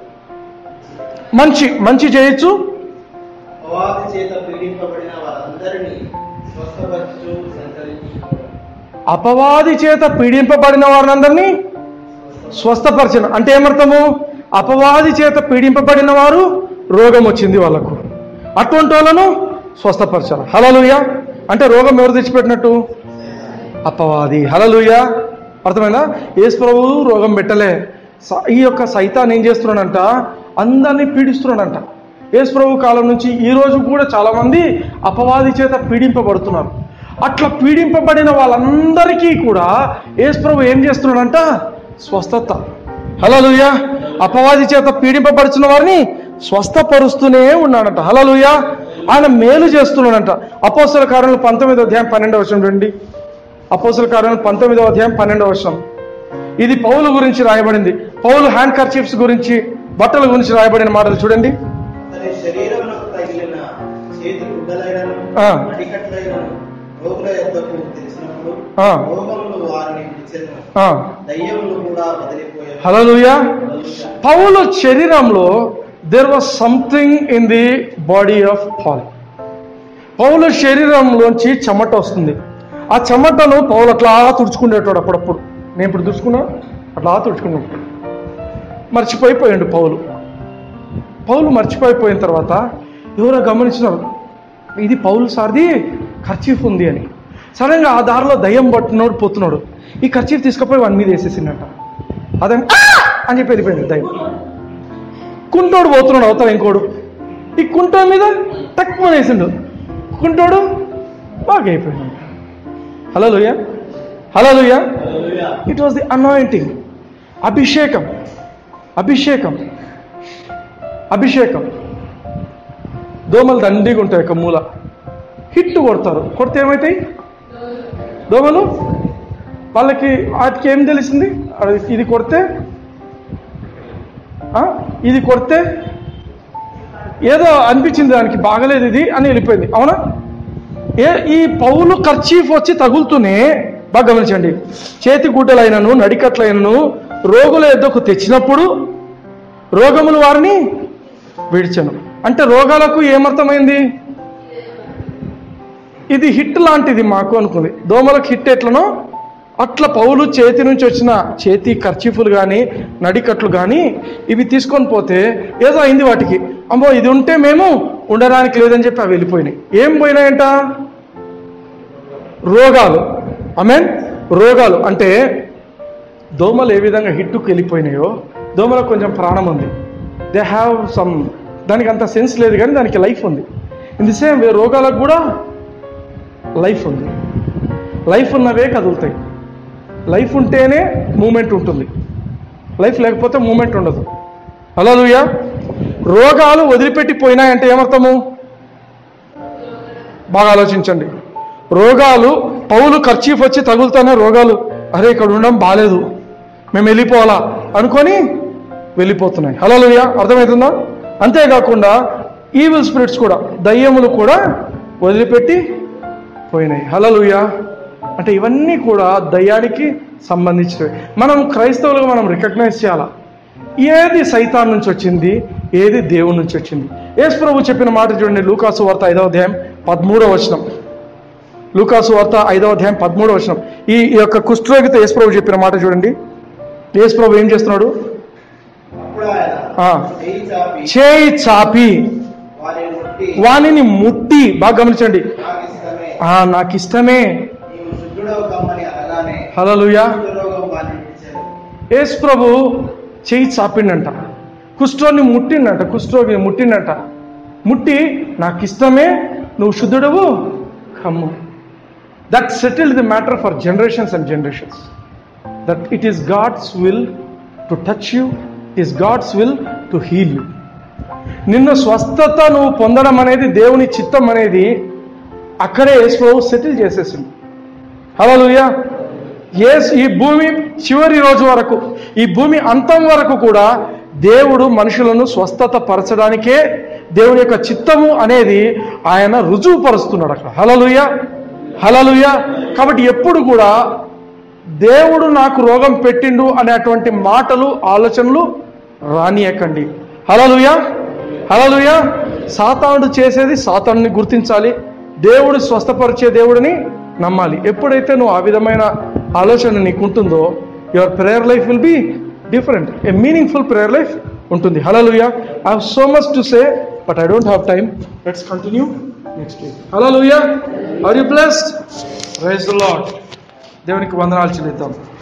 మంచి మంచి చేయొచ్చు అపవాది చేత పీడింపబడిన వారందరినీ స్వస్థపరచు సంతరించు అపవాది చేత పీడింపబడిన వారందరినీ స్వస్థపరచను అంటే ఏమర్థము అపవాది చేత పీడింపబడిన వారు రోగం వచ్చింది వాళ్ళకు అటువంటి వాళ్ళను స్వస్థపరచాలి హలలుయ అంటే రోగం ఎవరు తెచ్చిపెట్టినట్టు అపవాది హలలుయ అర్థమైందా యేసు ప్రభువు రోగం పెట్టలే స- ఈ యొక్క సైతాన్ ఏం చేస్తున్నాడంట అందరినీ పీడిస్తున్నాడంట యేసు ప్రభు కాలం నుంచి ఈ రోజు కూడా చాలామంది అపవాది చేత పీడింపబడుతున్నారు అట్లా పీడింపబడిన వాళ్ళందరికీ కూడా యేసు ప్రభు ఏం చేస్తున్నాడంట స్వస్థత హలలుయ అపవాది చేత పీడింపబడుతున్న వారిని స్వస్థపరుస్తూనే ఉన్నాడంట హలలుయ ఆయన మేలు చేస్తున్నాడంట అపోసల కార్యంలో పంతొమ్మిదో అధ్యాయం పన్నెండవ వర్షం రండి అపోసల కార్యంలో పంతొమ్మిదవ అధ్యాయం పన్నెండవ వర్షం ఇది పౌలు గురించి రాయబడింది పౌలు హ్యాండ్ కర్చీఫ్స్ గురించి బట్టల గురించి రాయబడిన మాటలు చూడండి అతని శరీరమునకు తగిలిన చేతి గుడ్డలైనను ఆ. అడికట్లైనను రోగుల యొద్దకు తెలిసినప్పుడు ఆ. రోగములు వారిని విడిచెను ఆ, దయ్యములు కూడా వదిలిపోయారు హల్లెలూయా పౌలు శరీరంలో there was something in the body of Paul Paulu శరీరంలోంచి చెమట వస్తుంది ఆ చెమటను పౌలు అట్లా తుడుచుకునేటోడు అప్పుడప్పుడు నేను ఇప్పుడు తుడుచుకున్నా అట్లా తుడుచుకున్నాడు మర్చిపోయిపోయాడు పౌలు పౌలు మర్చిపోయిపోయిన తర్వాత ఎవరో గమనించినారు ఇది పౌలు సార్ది ఖర్చీఫ్ ఉంది అని సడన్గా ఆ దారిలో దయ్యం పట్టినోడు పోతున్నాడు ఈ ఖర్చీఫ్ తీసుకుపోయి వాని మీద వేసేసిండట అదే "ఆ!" అని చెప్పి వెళ్ళిపోయింది దయ్యం కుంటోడు పోతున్నాడు అవతల ఇంకోడు ఈ కుంటో మీద తక్కువ వేసిండు కుంటోడు బాగా అయిపోయినాడు hallelujah hallelujah it was the anointing అభిషేకం అభిషేకం అభిషేకం దోమలు దండిగా ఉంటాయి ఒక మూల హిట్ కొడతారు కొడితే ఏమవుతాయి దోమలు వాళ్ళకి వాటికి ఏం తెలిసింది అది ఇది కొడితే ఆ? ఇది కొడితే ఏదో అనిపించింది దానికి బాగలేదు ఇది అని వెళ్ళిపోయింది అవునా ఏ ఈ పౌలు ఖర్చీఫ్ వచ్చి తగులుతూనే బాగా గమనించండి చేతి గుడ్డలైనను నడికట్లైనను రోగుల ఎద్దకు తెచ్చినప్పుడు రోగములు వారిని విడిచను అంటే రోగాలకు ఏమర్థమైంది ఇది హిట్ లాంటిది మాకు అనుకుంది దోమలకు హిట్ ఎట్లనో అట్లా పౌలు చేతి నుంచి వచ్చిన చేతి ఖర్చీఫులు కానీ నడికట్లు కానీ ఇవి తీసుకొని పోతే ఏదో అయింది వాటికి అమ్మో ఇది ఉంటే మేము ఉండడానికి లేదని చెప్పి అవి వెళ్ళిపోయినాయి ఏం పోయినాయంట రోగాలు మీన్ రోగాలు అంటే దోమలు ఏ విధంగా హిట్టుకు వెళ్ళిపోయినాయో దోమలకు కొంచెం ప్రాణం ఉంది దే హ్యావ్ సమ్ దానికి అంత సెన్స్ లేదు కానీ దానికి లైఫ్ ఉంది ఇన్ ది సేమ్ వే రోగాలకు కూడా లైఫ్ ఉంది లైఫ్ ఉన్నవే కదులుతాయి లైఫ్ ఉంటేనే మూమెంట్ ఉంటుంది లైఫ్ లేకపోతే మూమెంట్ ఉండదు అలా లూయా రోగాలు వదిలిపెట్టి పోయినాయంటే ఏమర్థము బాగా ఆలోచించండి రోగాలు పౌలు ఖర్చీఫ్ వచ్చి తగులుతానే రోగాలు అరే ఇక్కడ ఉండడం బాగాలేదు మేము వెళ్ళిపోవాలా అనుకొని వెళ్ళిపోతున్నాయి హలో లూయా అర్థమవుతుందా అంతేకాకుండా ఈవిల్ స్పిరిట్స్ కూడా దయ్యములు కూడా వదిలిపెట్టి పోయినాయి హలలుయా అంటే ఇవన్నీ కూడా దయ్యానికి సంబంధించినవి మనం క్రైస్తవులుగా మనం రికగ్నైజ్ చేయాలా ఏది సైతాన్ నుంచి వచ్చింది ఏది దేవుడి నుంచి వచ్చింది యేసు ప్రభు చెప్పిన మాట చూడండి లూకాసు వార్త ఐదవ అధ్యాయం పదమూడవ వచనం లూకాసు వార్త ఐదవ అధ్యాయం పదమూడవ వచనం ఈ ఈ యొక్క కుష్ఠరోగితో యేసు ప్రభు చెప్పిన మాట చూడండి యేసు ప్రభు ఏం చేస్తున్నాడు అప్పుడు ఆయన ఆ. చేయి చాపి చేయి చాపి వారిని ముట్టి వానిని ముట్టి బాగా గమనించండి నాకు ఇష్టమే ఆ నాకు ఇష్టమే నీవు శుద్ధుడవు కమ్మని అనగానే హలలుయా రోగం వారిని విడిచారు యేసు ప్రభు చేయి చాపిండంట కుష్ఠోని ముట్టిండంట కుష్ఠరోగిని ముట్టిండంట ముట్టి నాకు ఇష్టమే నువ్వు శుద్ధుడవు కమ్ము that settled the matter for generations and generations that it is God's will to touch you is God's will to heal you నిన్ను స్వస్థత నువ్వు పొందడం అనేది దేవుని చిత్తం అనేది అక్కడే యేసు ప్రభు సెటిల్ చేసేసింది హలోలుయా ఏస్ ఈ భూమి చివరి రోజు వరకు ఈ భూమి అంతం వరకు కూడా దేవుడు మనుషులను స్వస్థత పరచడానికే దేవుని యొక్క చిత్తము అనేది ఆయన రుజువు పరుస్తున్నాడు అక్కడ హలలుయ హలలుయ కాబట్టి ఎప్పుడు కూడా దేవుడు నాకు రోగం పెట్టిండు అనేటువంటి మాటలు ఆలోచనలు రానియకండి హలలుయ హలలుయ సాతానుడు చేసేది సాతానుని గుర్తించాలి దేవుడు స్వస్థపరిచే దేవుడిని నమ్మాలి ఎప్పుడైతే నువ్వు ఆ విధమైన ఆలోచన నీకు ఉంటుందో your prayer life will be different a meaningful prayer life ఉంటుంది hallelujah I have so much to say but I don't have time let's continue next week hallelujah are you blessed raise the lord దేవునికి వందనాలు చెల్లిద్దాం